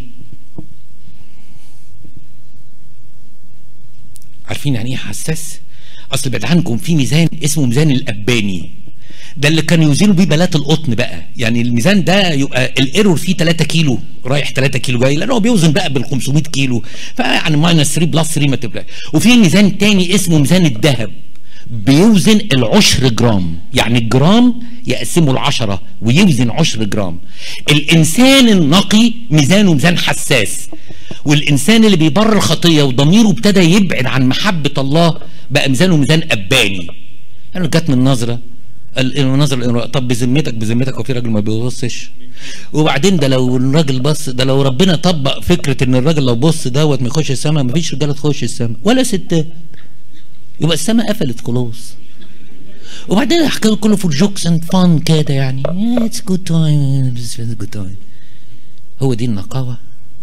[SPEAKER 1] عارفين يعني ايه حساس اصل بعد عنكم في ميزان اسمه ميزان الاباني ده اللي كانوا يوزنوا بيه بلات القطن بقى يعني الميزان ده يبقى الايرور فيه 3 كيلو رايح 3 كيلو جاي لان هو بيوزن بقى بال 500 كيلو فيعني ماينس 3 بلس 3 ما تبقى وفي ميزان تاني اسمه ميزان الذهب بيوزن العشر جرام يعني الجرام يقسمه العشرة ويوزن عشر جرام الإنسان النقي ميزانه ميزان حساس والإنسان اللي بيبر الخطية وضميره ابتدى يبعد عن محبة الله بقى ميزانه ميزان أباني يعني جت من نظرة النظر طب بذمتك بذمتك وفي راجل ما بيبصش وبعدين ده لو الراجل بص ده لو ربنا طبق فكره ان الراجل لو بص دوت ما يخش السماء ما فيش رجاله تخش السماء ولا ستات يبقى السماء قفلت خلاص وبعدين الحكايه كله في جوكس اند فان كده يعني اتس جود تايم اتس جود تايم هو دي النقاوه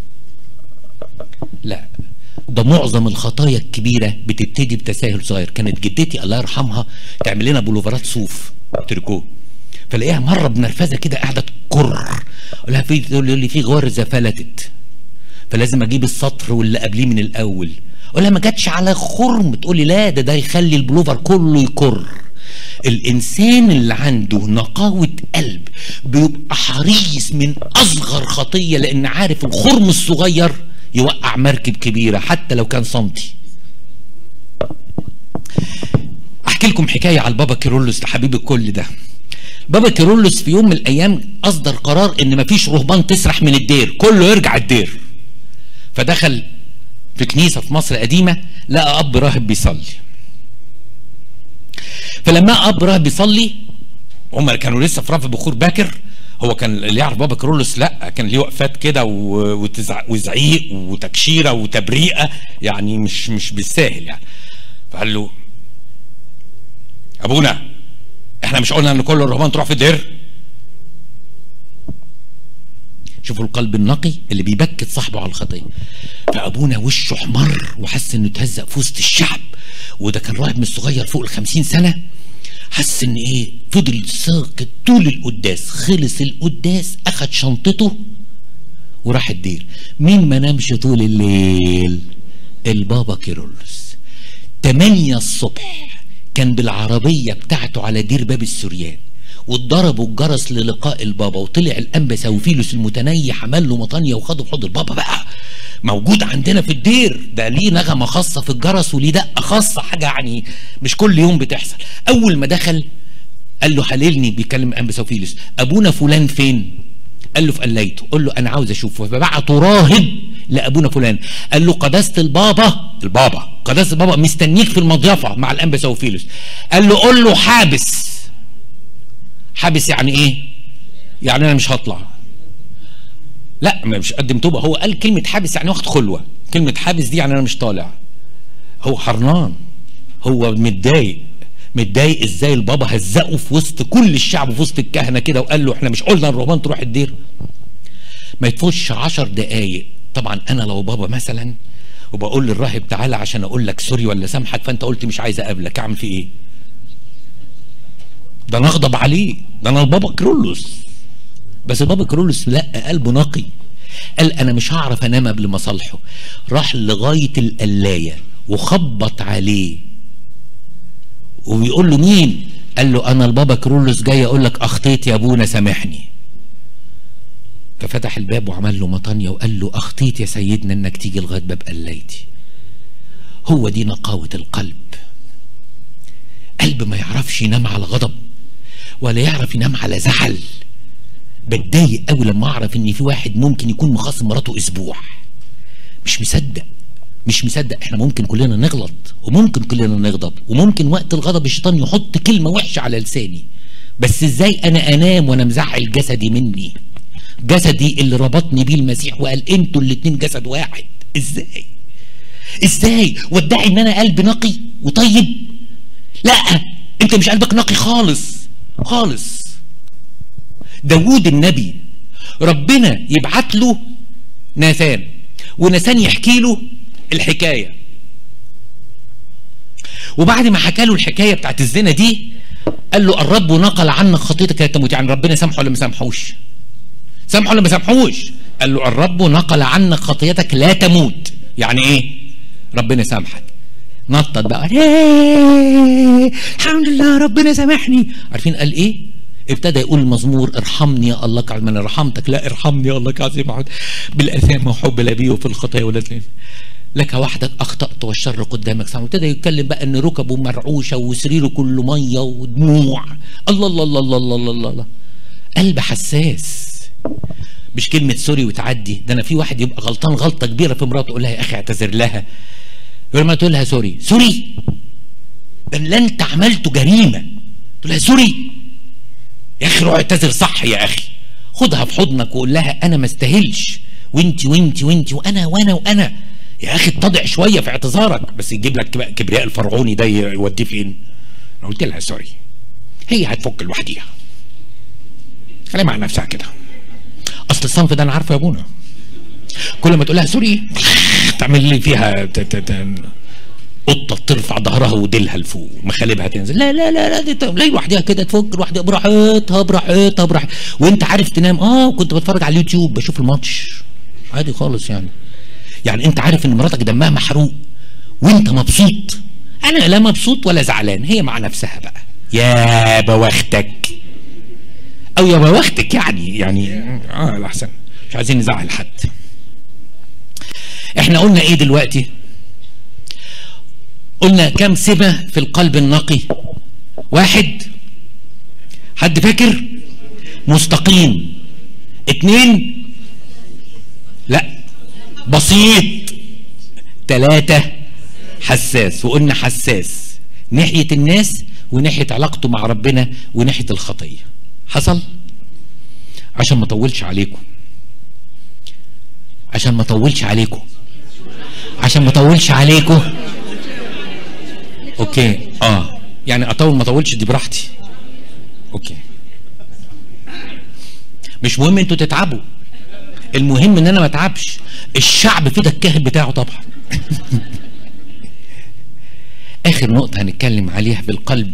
[SPEAKER 1] لا ده معظم الخطايا الكبيره بتبتدي بتساهل صغير كانت جدتي الله يرحمها تعمل لنا بلوفرات صوف تركوه فلاقيها مره بنرفزه كده قاعده تكر اقول لها في تقول لي في غرزه فلتت فلازم اجيب السطر واللي قبليه من الاول اقول لها ما جاتش على خرم تقول لي لا ده ده يخلي البلوفر كله يكر الانسان اللي عنده نقاوة قلب بيبقى حريص من اصغر خطية لان عارف الخرم الصغير يوقع مركب كبيرة حتى لو كان سنتي احكي لكم حكاية على البابا كيرلس حبيب الكل ده بابا كيرلس في يوم من الايام اصدر قرار ان مفيش رهبان تسرح من الدير كله يرجع الدير فدخل في كنيسة في مصر قديمة لقى اب راهب بيصلي فلما اب راهب بيصلي هم كانوا لسه في رفع بخور باكر هو كان اللي يعرف بابا كرولوس لا كان ليه وقفات كده و- وتزع- وزعيق وتكشيره وتبريئه يعني مش مش بالساهل يعني فقال له ابونا احنا مش قلنا ان كل الرهبان تروح في الدير شوفوا القلب النقي اللي بيبكت صاحبه على الخطيه فابونا وشه احمر وحس انه اتهزق في وسط الشعب وده كان راهب من الصغير فوق الخمسين سنه حس ان ايه فضل ساكت طول القداس خلص القداس اخد شنطته وراح الدير مين ما نامش طول الليل البابا كيرلس 8 الصبح كان بالعربية بتاعته على دير باب السوريان واتضربوا الجرس للقاء البابا وطلع الانبا سوفيلوس المتنيح عمل له مطانيه وخده في حوض البابا بقى موجود عندنا في الدير ده ليه نغمه خاصه في الجرس وليه دقه خاصه حاجه يعني مش كل يوم بتحصل اول ما دخل قال له حللني بيكلم انبا سوفيلوس ابونا فلان فين قال له في قليته قال له انا عاوز اشوفه فبعته راهب لابونا فلان قال له قداسه البابا البابا قداسه البابا مستنيك في المضيفه مع الانبا سوفيلوس قال له قول له حابس حابس يعني ايه يعني انا مش هطلع لا ما مش قدم توبه هو قال كلمه حابس يعني واخد خلوه كلمه حابس دي يعني انا مش طالع هو حرنان هو متضايق متضايق ازاي البابا هزقه في وسط كل الشعب في وسط الكهنه كده وقال له احنا مش قلنا الرهبان تروح الدير ما يفوتش عشر دقايق طبعا انا لو بابا مثلا وبقول للراهب تعالى عشان اقول لك سوري ولا سامحك فانت قلت مش عايز اقابلك اعمل في ايه ده انا اغضب عليه ده انا البابا كرولوس بس البابا كرولوس لا قلبه نقي قال انا مش هعرف انام قبل ما اصالحه راح لغايه القلايه وخبط عليه وبيقول له مين قال له انا البابا كرولوس جاي اقول لك اخطيت يا ابونا سامحني ففتح الباب وعمل له مطانية وقال له اخطيت يا سيدنا انك تيجي لغايه باب قلايتي هو دي نقاوه القلب قلب ما يعرفش ينام على غضب ولا يعرف ينام على زعل بتضايق قوي لما اعرف ان في واحد ممكن يكون مخاصم مراته اسبوع مش مصدق مش مصدق احنا ممكن كلنا نغلط وممكن كلنا نغضب وممكن وقت الغضب الشيطان يحط كلمة وحشة على لساني بس ازاي انا انام وانا مزعل جسدي مني جسدي اللي ربطني بيه المسيح وقال انتوا الاتنين جسد واحد ازاي ازاي وادعي ان انا قلب نقي وطيب لا انت مش قلبك نقي خالص خالص داوود النبي ربنا يبعت له ناثان وناثان يحكي له الحكايه وبعد ما حكى له الحكايه بتاعت الزنا دي قال له الرب نقل عنك خطيتك لا تموت يعني ربنا سامحه ولا ما سامحوش سامحه ولا ما سامحوش قال له الرب نقل عنك خطيتك لا تموت يعني ايه ربنا سامحك نطط بقى "إيه، الحمد لله ربنا سامحني عارفين قال ايه ابتدى يقول المزمور ارحمني يا الله كعظيم انا رحمتك لا ارحمني يا الله كعظيم عود بالاثام وحب الابي وفي الخطايا ولا لك وحدك اخطات والشر قدامك سامع ابتدى يتكلم بقى ان ركبه مرعوشه وسريره كله ميه ودموع الله الله الله الله الله الله, الله, الله. قلب حساس مش كلمه سوري وتعدي ده انا في واحد يبقى غلطان غلطه كبيره في مراته يقول لها يا اخي اعتذر لها يقول ما تقول لها سوري سوري ده اللي انت عملته جريمه تقول لها سوري يا اخي روح اعتذر صح يا اخي خدها في حضنك وقول لها انا ما استاهلش وانت وانت وانت وانا وانا وانا يا اخي اتضع شويه في اعتذارك بس يجيب لك بقى كبرياء الفرعوني ده يوديه فين انا قلت لها سوري هي هتفك لوحديها خليها مع نفسها كده اصل الصنف ده انا عارفه يا ابونا كل ما تقول لها سوري تعمل لي فيها ت- ت- ت- قطه ترفع ظهرها وديلها لفوق مخالبها تنزل لا لا لا لا دي ت- لا لوحدها كده تفك لوحدها براحتها براحتها براحتها وانت عارف تنام اه كنت بتفرج على اليوتيوب بشوف الماتش عادي خالص يعني يعني انت عارف ان مراتك دمها محروق وانت مبسوط انا لا مبسوط ولا زعلان هي مع نفسها بقى يا بوختك او يا بوختك يعني يعني اه الاحسن مش عايزين نزعل حد احنا قلنا ايه دلوقتي قلنا كم سمة في القلب النقي واحد حد فاكر مستقيم اتنين لا بسيط تلاتة حساس وقلنا حساس ناحية الناس وناحية علاقته مع ربنا وناحية الخطية حصل عشان ما اطولش عليكم عشان ما اطولش عليكم عشان ما اطولش عليكم اوكي اه يعني اطول ما اطولش دي براحتي اوكي مش مهم انتوا تتعبوا المهم ان انا ما اتعبش الشعب في ده الكاهن بتاعه طبعا اخر نقطه هنتكلم عليها في القلب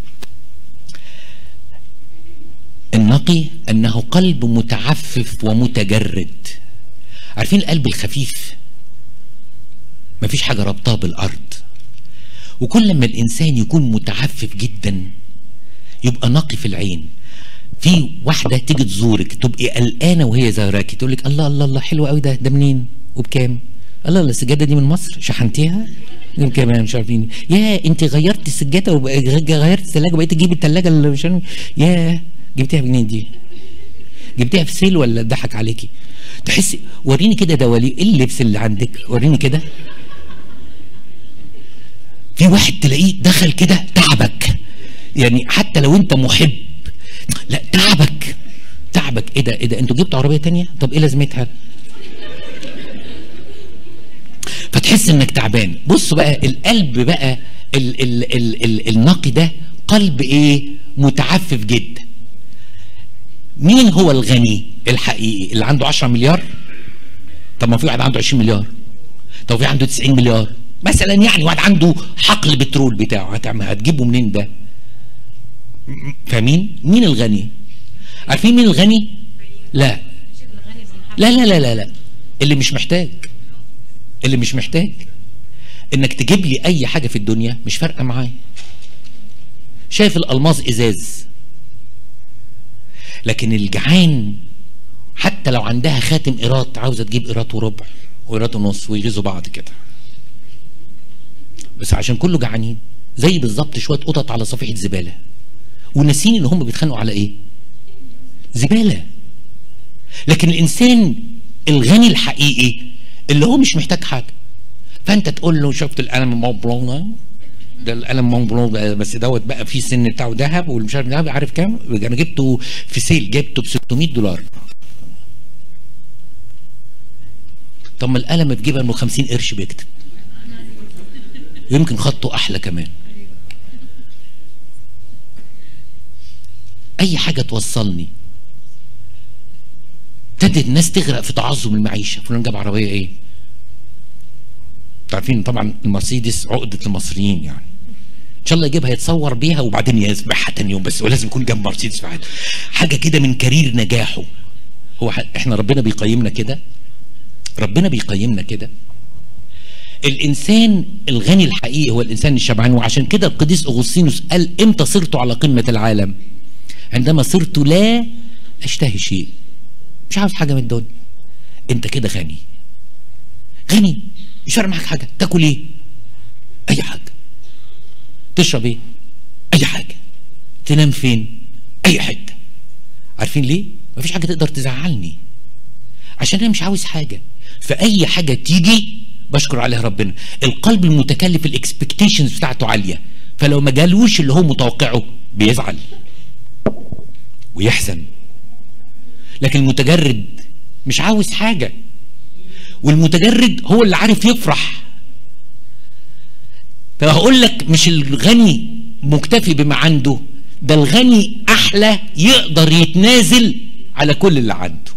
[SPEAKER 1] النقي انه قلب متعفف ومتجرد عارفين القلب الخفيف مفيش حاجه ربطاه بالارض وكل ما الانسان يكون متعفف جدا يبقى نقي في العين في واحده تيجي تزورك تبقي قلقانه وهي زاراكي تقول لك الله الله الله حلو قوي ده ده منين وبكام الله الله السجاده دي من مصر شحنتيها دي بكام مش عارفين يا انت غيرت السجاده وغيرت الثلاجه وبقيت تجيبي الثلاجه اللي مش عارف يا جبتيها منين دي جبتيها في سيل ولا ضحك عليكي تحسي وريني كده دوالي ايه اللبس اللي عندك وريني كده في واحد تلاقيه دخل كده تعبك يعني حتى لو انت محب لا تعبك تعبك ايه ده ايه ده انتوا جبتوا عربيه تانية طب ايه لازمتها فتحس انك تعبان بص بقى القلب بقى ال ال ال ال النقي ده قلب ايه متعفف جدا مين هو الغني الحقيقي اللي عنده 10 مليار طب ما في واحد عنده 20 مليار طب في عنده 90 مليار مثلا يعني واحد عنده حقل بترول بتاعه هتعمل هتجيبه منين ده فاهمين مين الغني عارفين مين الغني لا لا لا لا لا لا اللي مش محتاج اللي مش محتاج انك تجيب لي اي حاجه في الدنيا مش فارقه معايا شايف الالماس ازاز لكن الجعان حتى لو عندها خاتم قيراط عاوزه تجيب قيراط وربع وقيراط ونص ويغيظوا بعض كده بس عشان كله جعانين زي بالظبط شويه قطط على صفيحه زباله وناسين ان هم بيتخانقوا على ايه زباله لكن الانسان الغني الحقيقي اللي هو مش محتاج حاجه فانت تقول له شفت القلم مون بلون ده ده القلم مون بلون ده بس دوت بقى فيه سن بتاعه ذهب والمش عارف ده عارف كام انا جبته في سيل جبته ب 600 دولار طب ما القلم في جيبه 50 قرش بيكتب ويمكن خطه احلى كمان اي حاجه توصلني ابتدت الناس تغرق في تعظم المعيشه فلان جاب عربيه ايه عارفين طبعا المرسيدس عقده المصريين يعني ان شاء الله يجيبها يتصور بيها وبعدين يسبحها تاني يوم بس ولازم يكون جنب مرسيدس في حياته حاجه كده من كارير نجاحه هو احنا ربنا بيقيمنا كده ربنا بيقيمنا كده الانسان الغني الحقيقي هو الانسان الشبعان وعشان كده القديس اغسطينوس قال امتى صرت على قمه العالم عندما صرت لا اشتهي شيء مش عاوز حاجه من الدنيا انت كده غني غني مش فارق معاك حاجه تاكل ايه اي حاجه تشرب ايه اي حاجه تنام فين اي حته عارفين ليه مفيش حاجه تقدر تزعلني عشان انا مش عاوز حاجه فاي حاجه تيجي بشكر عليها ربنا القلب المتكلف الاكسبكتيشنز بتاعته عاليه فلو ما جالوش اللي هو متوقعه بيزعل ويحزن لكن المتجرد مش عاوز حاجه والمتجرد هو اللي عارف يفرح فهقول لك مش الغني مكتفي بما عنده ده الغني احلى يقدر يتنازل على كل اللي عنده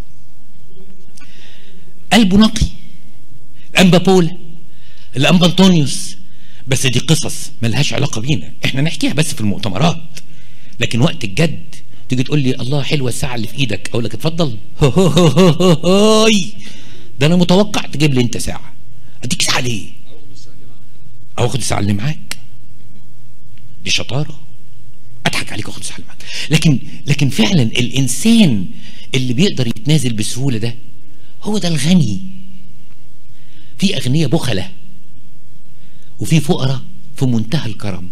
[SPEAKER 1] قلبه نقي الانبا بولا الانبا انطونيوس بس دي قصص ملهاش علاقه بينا احنا نحكيها بس في المؤتمرات لكن وقت الجد تيجي تقول لي الله حلوه الساعه اللي في ايدك اقول لك اتفضل هو هو هو هو هوي. ده انا متوقع تجيب لي انت ساعه اديك ساعه ليه او اخد الساعه اللي معاك دي شطاره اضحك عليك واخد الساعه اللي معاك لكن لكن فعلا الانسان اللي بيقدر يتنازل بسهوله ده هو ده الغني في اغنياء بخله وفي فقراء في منتهى الكرم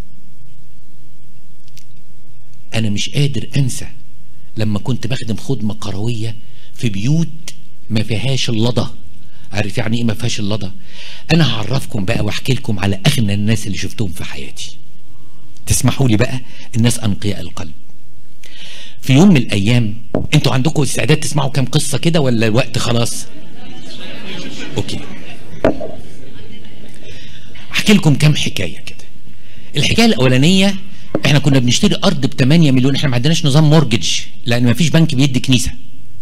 [SPEAKER 1] انا مش قادر انسى لما كنت بخدم خدمه قرويه في بيوت ما فيهاش اللضى عارف يعني ايه ما فيهاش اللضى انا هعرفكم بقى واحكي لكم على اغنى الناس اللي شفتهم في حياتي تسمحوا لي بقى الناس انقياء القلب في يوم من الايام انتوا عندكم استعداد تسمعوا كام قصه كده ولا الوقت خلاص اوكي احكي لكم كام حكايه كده الحكايه الاولانيه احنا كنا بنشتري ارض ب 8 مليون احنا ما عندناش نظام مورجج لان ما فيش بنك بيدي كنيسه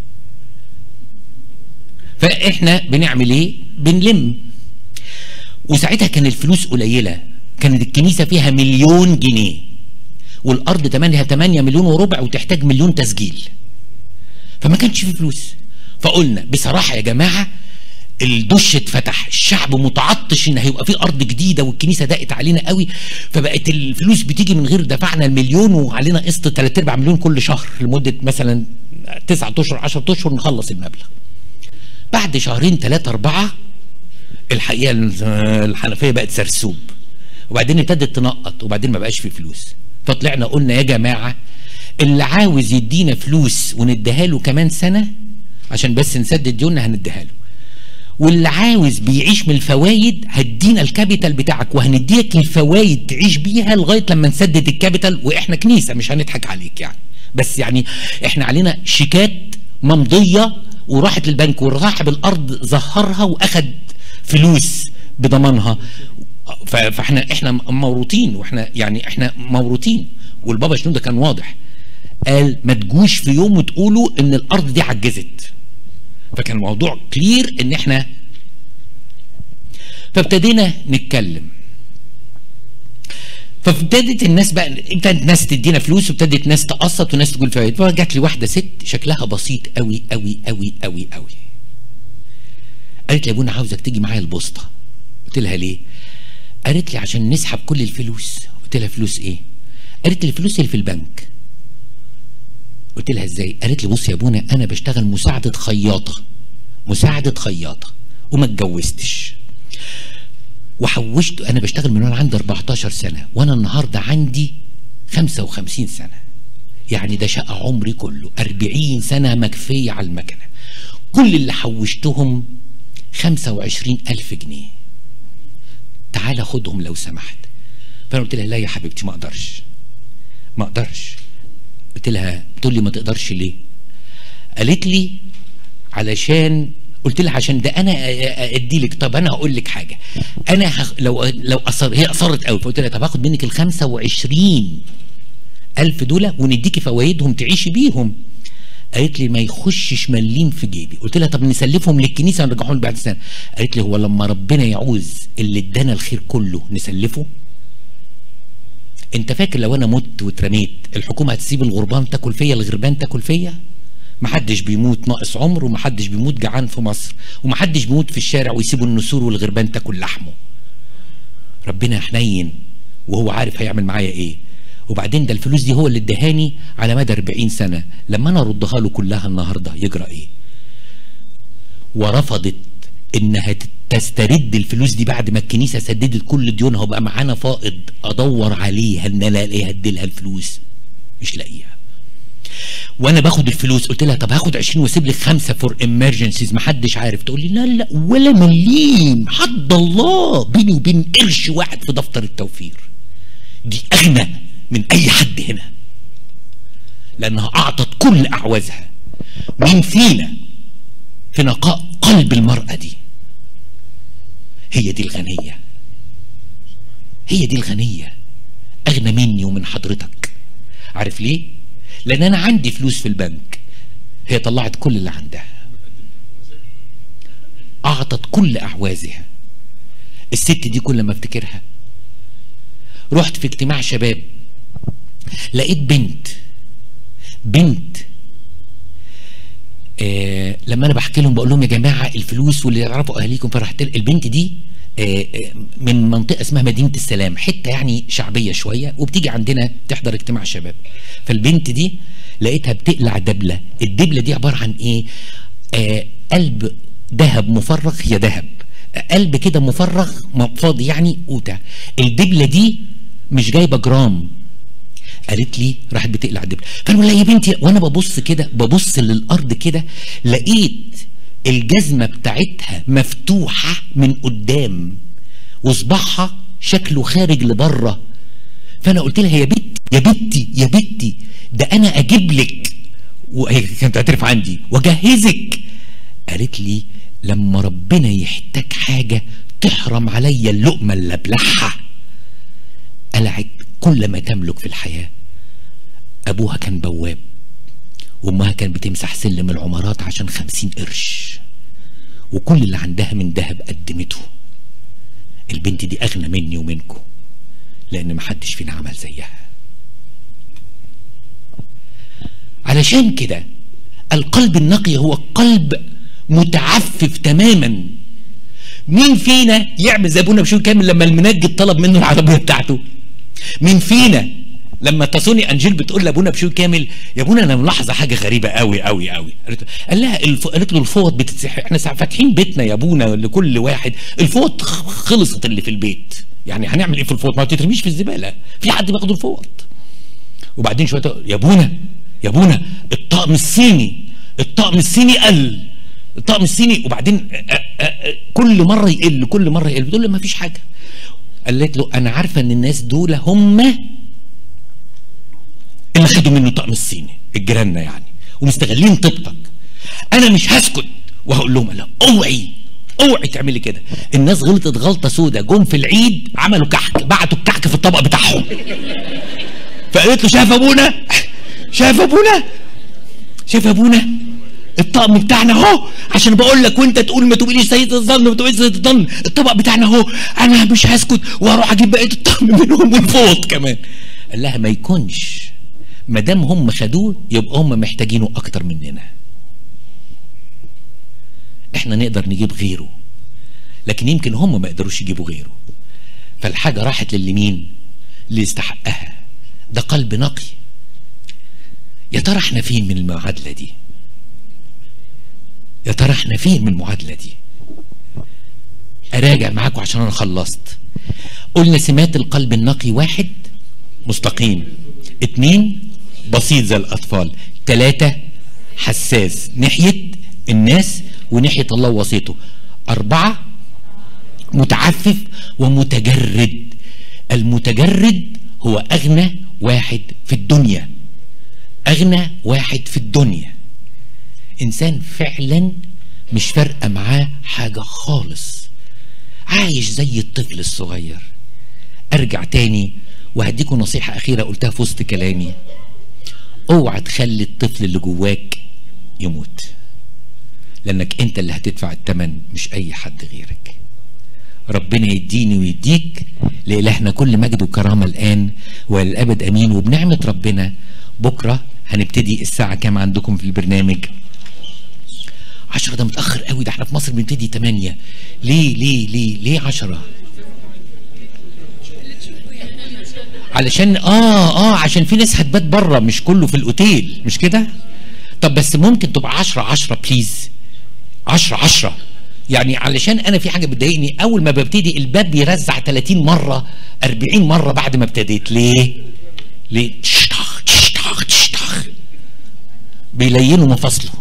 [SPEAKER 1] فاحنا بنعمل ايه بنلم وساعتها كان الفلوس قليله كانت الكنيسه فيها مليون جنيه والارض تمنها 8 مليون وربع وتحتاج مليون تسجيل فما كانش في فلوس فقلنا بصراحه يا جماعه الدش اتفتح الشعب متعطش ان هيبقى في ارض جديده والكنيسه ضاقت علينا قوي فبقت الفلوس بتيجي من غير دفعنا المليون وعلينا قسط 3 ارباع مليون كل شهر لمده مثلا 9 اشهر 10 اشهر نخلص المبلغ بعد شهرين ثلاثة أربعة الحقيقة الحنفية بقت سرسوب وبعدين ابتدت تنقط وبعدين ما بقاش في فلوس فطلعنا قلنا يا جماعة اللي عاوز يدينا فلوس ونديها له كمان سنة عشان بس نسدد ديوننا هنديها له واللي عاوز بيعيش من الفوايد هدينا الكابيتال بتاعك وهنديك الفوايد تعيش بيها لغايه لما نسدد الكابيتال واحنا كنيسه مش هنضحك عليك يعني بس يعني احنا علينا شيكات ممضيه وراحت للبنك وصاحب الارض ظهرها واخد فلوس بضمانها ف- فاحنا احنا موروثين واحنا يعني احنا موروثين والبابا شنودة كان واضح قال ما تجوش في يوم وتقولوا ان الارض دي عجزت فكان الموضوع كلير ان احنا فابتدينا نتكلم فابتدت الناس بقى ابتدت ناس تدينا فلوس وابتدت ناس تقسط وناس تقول فوائد فجات لي واحده ست شكلها بسيط قوي قوي قوي قوي قوي قالت لي يا ابونا عاوزك تيجي معايا البوسطه قلت لها ليه قالت لي عشان نسحب كل الفلوس قلت لها فلوس ايه قالت لي الفلوس اللي في البنك قلت لها ازاي قالت لي بص يا ابونا انا بشتغل مساعده خياطه مساعده خياطه وما اتجوزتش وحوشت انا بشتغل من وانا عندي 14 سنه وانا النهارده عندي 55 سنه يعني ده شقى عمري كله 40 سنه مكفيه على المكنه كل اللي حوشتهم 25 ألف جنيه تعال خدهم لو سمحت فانا قلت لها لا يا حبيبتي ما اقدرش ما اقدرش قلت لها بتقول لي ما تقدرش ليه قالت لي علشان قلت لها عشان ده انا ادي لك طب انا هقول لك حاجه انا هخ... لو لو أصر هي اصرت قوي فقلت لها طب هاخد منك ال 25 الف دول ونديكي فوائدهم تعيشي بيهم قالت لي ما يخشش مليم في جيبي قلت لها طب نسلفهم للكنيسه ونرجعهم بعد سنه قالت لي هو لما ربنا يعوز اللي ادانا الخير كله نسلفه انت فاكر لو انا مت واترميت الحكومه هتسيب الغربان تاكل فيا الغربان تاكل فيا محدش بيموت ناقص عمر ومحدش بيموت جعان في مصر ومحدش بيموت في الشارع ويسيبوا النسور والغربان تاكل لحمه ربنا حنين وهو عارف هيعمل معايا ايه وبعدين ده الفلوس دي هو اللي ادهاني على مدى 40 سنه لما انا اردها له كلها النهارده يجرى ايه ورفضت انها تسترد الفلوس دي بعد ما الكنيسه سددت كل ديونها وبقى معانا فائض ادور عليها ان انا الاقيها اديلها الفلوس مش لاقيها وانا باخد الفلوس قلت لها طب هاخد 20 واسيب لك خمسه فور امرجنسيز محدش عارف تقول لي لا لا ولا مليم حد الله بيني وبين قرش واحد في دفتر التوفير دي اغنى من اي حد هنا لانها اعطت كل اعوازها مين فينا في نقاء قلب المراه دي هي دي الغنيه هي دي الغنيه اغنى مني ومن حضرتك عارف ليه لان انا عندي فلوس في البنك هي طلعت كل اللي عندها اعطت كل اعوازها الست دي كل ما افتكرها رحت في اجتماع شباب لقيت بنت بنت آه لما انا بحكي لهم بقول لهم يا جماعه الفلوس واللي يعرفوا اهاليكم فرحت البنت دي آه آه، من منطقه اسمها مدينه السلام حته يعني شعبيه شويه وبتيجي عندنا تحضر اجتماع شباب فالبنت دي لقيتها بتقلع دبله الدبله دي عباره عن ايه آه قلب ذهب مفرغ هي ذهب قلب كده مفرغ م- فاضي يعني قوتة الدبله دي مش جايبه جرام قالت لي راحت بتقلع الدبله فانا بقول لها يا بنتي وانا ببص كده ببص للارض كده لقيت الجزمه بتاعتها مفتوحه من قدام وصباعها شكله خارج لبره فانا قلت لها يا بنتي يا بنتي يا بنتي ده انا اجيب لك وهي كانت تعترف عندي واجهزك قالت لي لما ربنا يحتاج حاجه تحرم عليا اللقمه اللي ابلعها قلعت كل ما تملك في الحياه ابوها كان بواب وامها كانت بتمسح سلم العمارات عشان خمسين قرش وكل اللي عندها من ذهب قدمته البنت دي اغنى مني ومنكم لان محدش فينا عمل زيها علشان كده القلب النقي هو قلب متعفف تماما مين فينا يعمل زي ابونا بشوي كامل لما المنجد طلب منه العربيه بتاعته مين فينا لما تصوني انجيل بتقول لابونا بشوي كامل يا ابونا انا ملاحظه حاجه غريبه قوي قوي قوي قالت له- قال لها الف... قالت له الفوط بتتسح احنا سا- فاتحين بيتنا يا ابونا لكل واحد الفوط خ- خلصت اللي في البيت يعني هنعمل ايه في الفوط ما تترميش في الزباله في حد بياخد الفوط وبعدين شويه تقول، يا ابونا يا ابونا الطقم الصيني الطقم الصيني قل الطقم الصيني وبعدين أ- أ- أ- كل مره يقل كل مره يقل بتقول له ما فيش حاجه قالت له انا عارفه ان الناس دول هم اللي خدوا منه الطقم الصيني الجيراننا يعني ومستغلين طيبتك انا مش هسكت وهقول لهم لا اوعي اوعي تعملي كده الناس غلطت غلطه سودة جم في العيد عملوا كحك بعتوا الكحك في الطبق بتاعهم فقالت له شايف ابونا شايف ابونا شايف ابونا الطقم بتاعنا اهو عشان بقول لك وانت تقول ما تقوليش سيد الظن ما تقوليش سيد الظن الطبق بتاعنا اهو انا مش هسكت واروح اجيب بقيه الطقم منهم والفوط كمان قال لها ما يكونش ما دام هم خدوه يبقى هم محتاجينه اكتر مننا احنا نقدر نجيب غيره لكن يمكن هم ما يقدروش يجيبوا غيره فالحاجه راحت للي مين اللي يستحقها ده قلب نقي يا ترى احنا فين من المعادله دي يا ترى احنا فين من المعادله دي اراجع معاكم عشان انا خلصت قلنا سمات القلب النقي واحد مستقيم اتنين بسيط زي الاطفال تلاتة حساس ناحية الناس وناحية الله ووسيطه أربعة متعفف ومتجرد المتجرد هو أغنى واحد في الدنيا أغنى واحد في الدنيا إنسان فعلا مش فارقة معاه حاجة خالص عايش زي الطفل الصغير أرجع تاني وهديكم نصيحة أخيرة قلتها في وسط كلامي اوعى تخلي الطفل اللي جواك يموت لأنك أنت اللي هتدفع الثمن مش أي حد غيرك ربنا يديني ويديك لإلهنا كل مجد وكرامة الآن والأبد أمين وبنعمة ربنا بكرة هنبتدي الساعة كام عندكم في البرنامج عشرة ده متأخر قوي ده احنا في مصر بنبتدي تمانية ليه ليه ليه ليه عشرة علشان اه اه عشان في ناس هتبات بره مش كله في الاوتيل مش كده طب بس ممكن تبقى عشرة عشرة بليز عشرة عشرة يعني علشان انا في حاجه بتضايقني اول ما ببتدي الباب بيرزع 30 مره 40 مره بعد ما ابتديت ليه ليه تشتخ تشتخ تشتخ بيلينوا مفاصله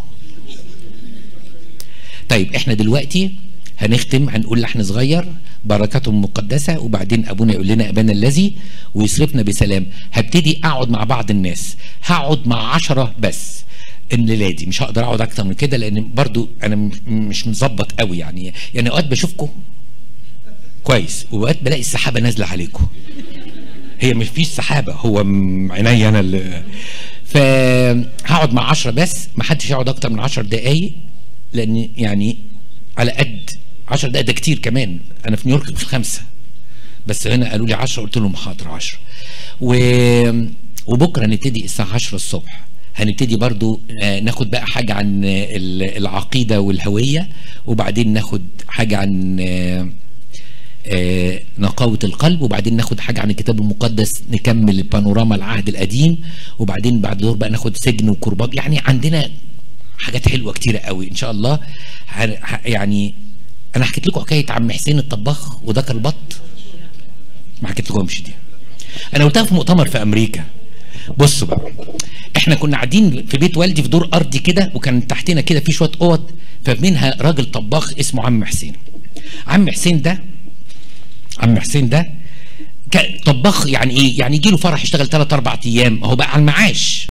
[SPEAKER 1] طيب احنا دلوقتي هنختم هنقول لحن صغير بركاتهم مقدسة وبعدين أبونا يقول لنا أبانا الذي ويصرفنا بسلام هبتدي أقعد مع بعض الناس هقعد مع عشرة بس الليلة دي مش هقدر أقعد أكتر من كده لأن برضو أنا م- مش مظبط قوي يعني يعني أوقات بشوفكم كويس وأوقات بلاقي السحابة نازلة عليكم هي مش فيش سحابة هو م- عينيا أنا اللي فهقعد مع عشرة بس ما حدش يقعد أكتر من عشر دقايق لأن يعني على قد 10 دقايق ده كتير كمان انا في نيويورك في خمسه بس هنا قالوا لي 10 قلت لهم حاضر 10 و... وبكره نبتدي الساعه 10 الصبح هنبتدي برضو آه، ناخد بقى حاجة عن آه، ال- العقيدة والهوية وبعدين ناخد حاجة عن آه، آه، نقاوة القلب وبعدين ناخد حاجة عن الكتاب المقدس نكمل بانوراما العهد القديم وبعدين بعد دور بقى ناخد سجن وكرباج يعني عندنا حاجات حلوة كتيرة قوي إن شاء الله ه- ه- يعني أنا حكيت لكم حكاية عم حسين الطباخ وذاك البط ما حكيت لكمش دي انا قلتها في مؤتمر في امريكا بصوا بقى احنا كنا قاعدين في بيت والدي في دور ارضي كده وكان تحتنا كده في شويه اوض فمنها راجل طباخ اسمه عم حسين عم حسين ده عم حسين ده ك- طباخ يعني ايه يعني يجي له فرح يشتغل ثلاث اربع ايام هو بقى على المعاش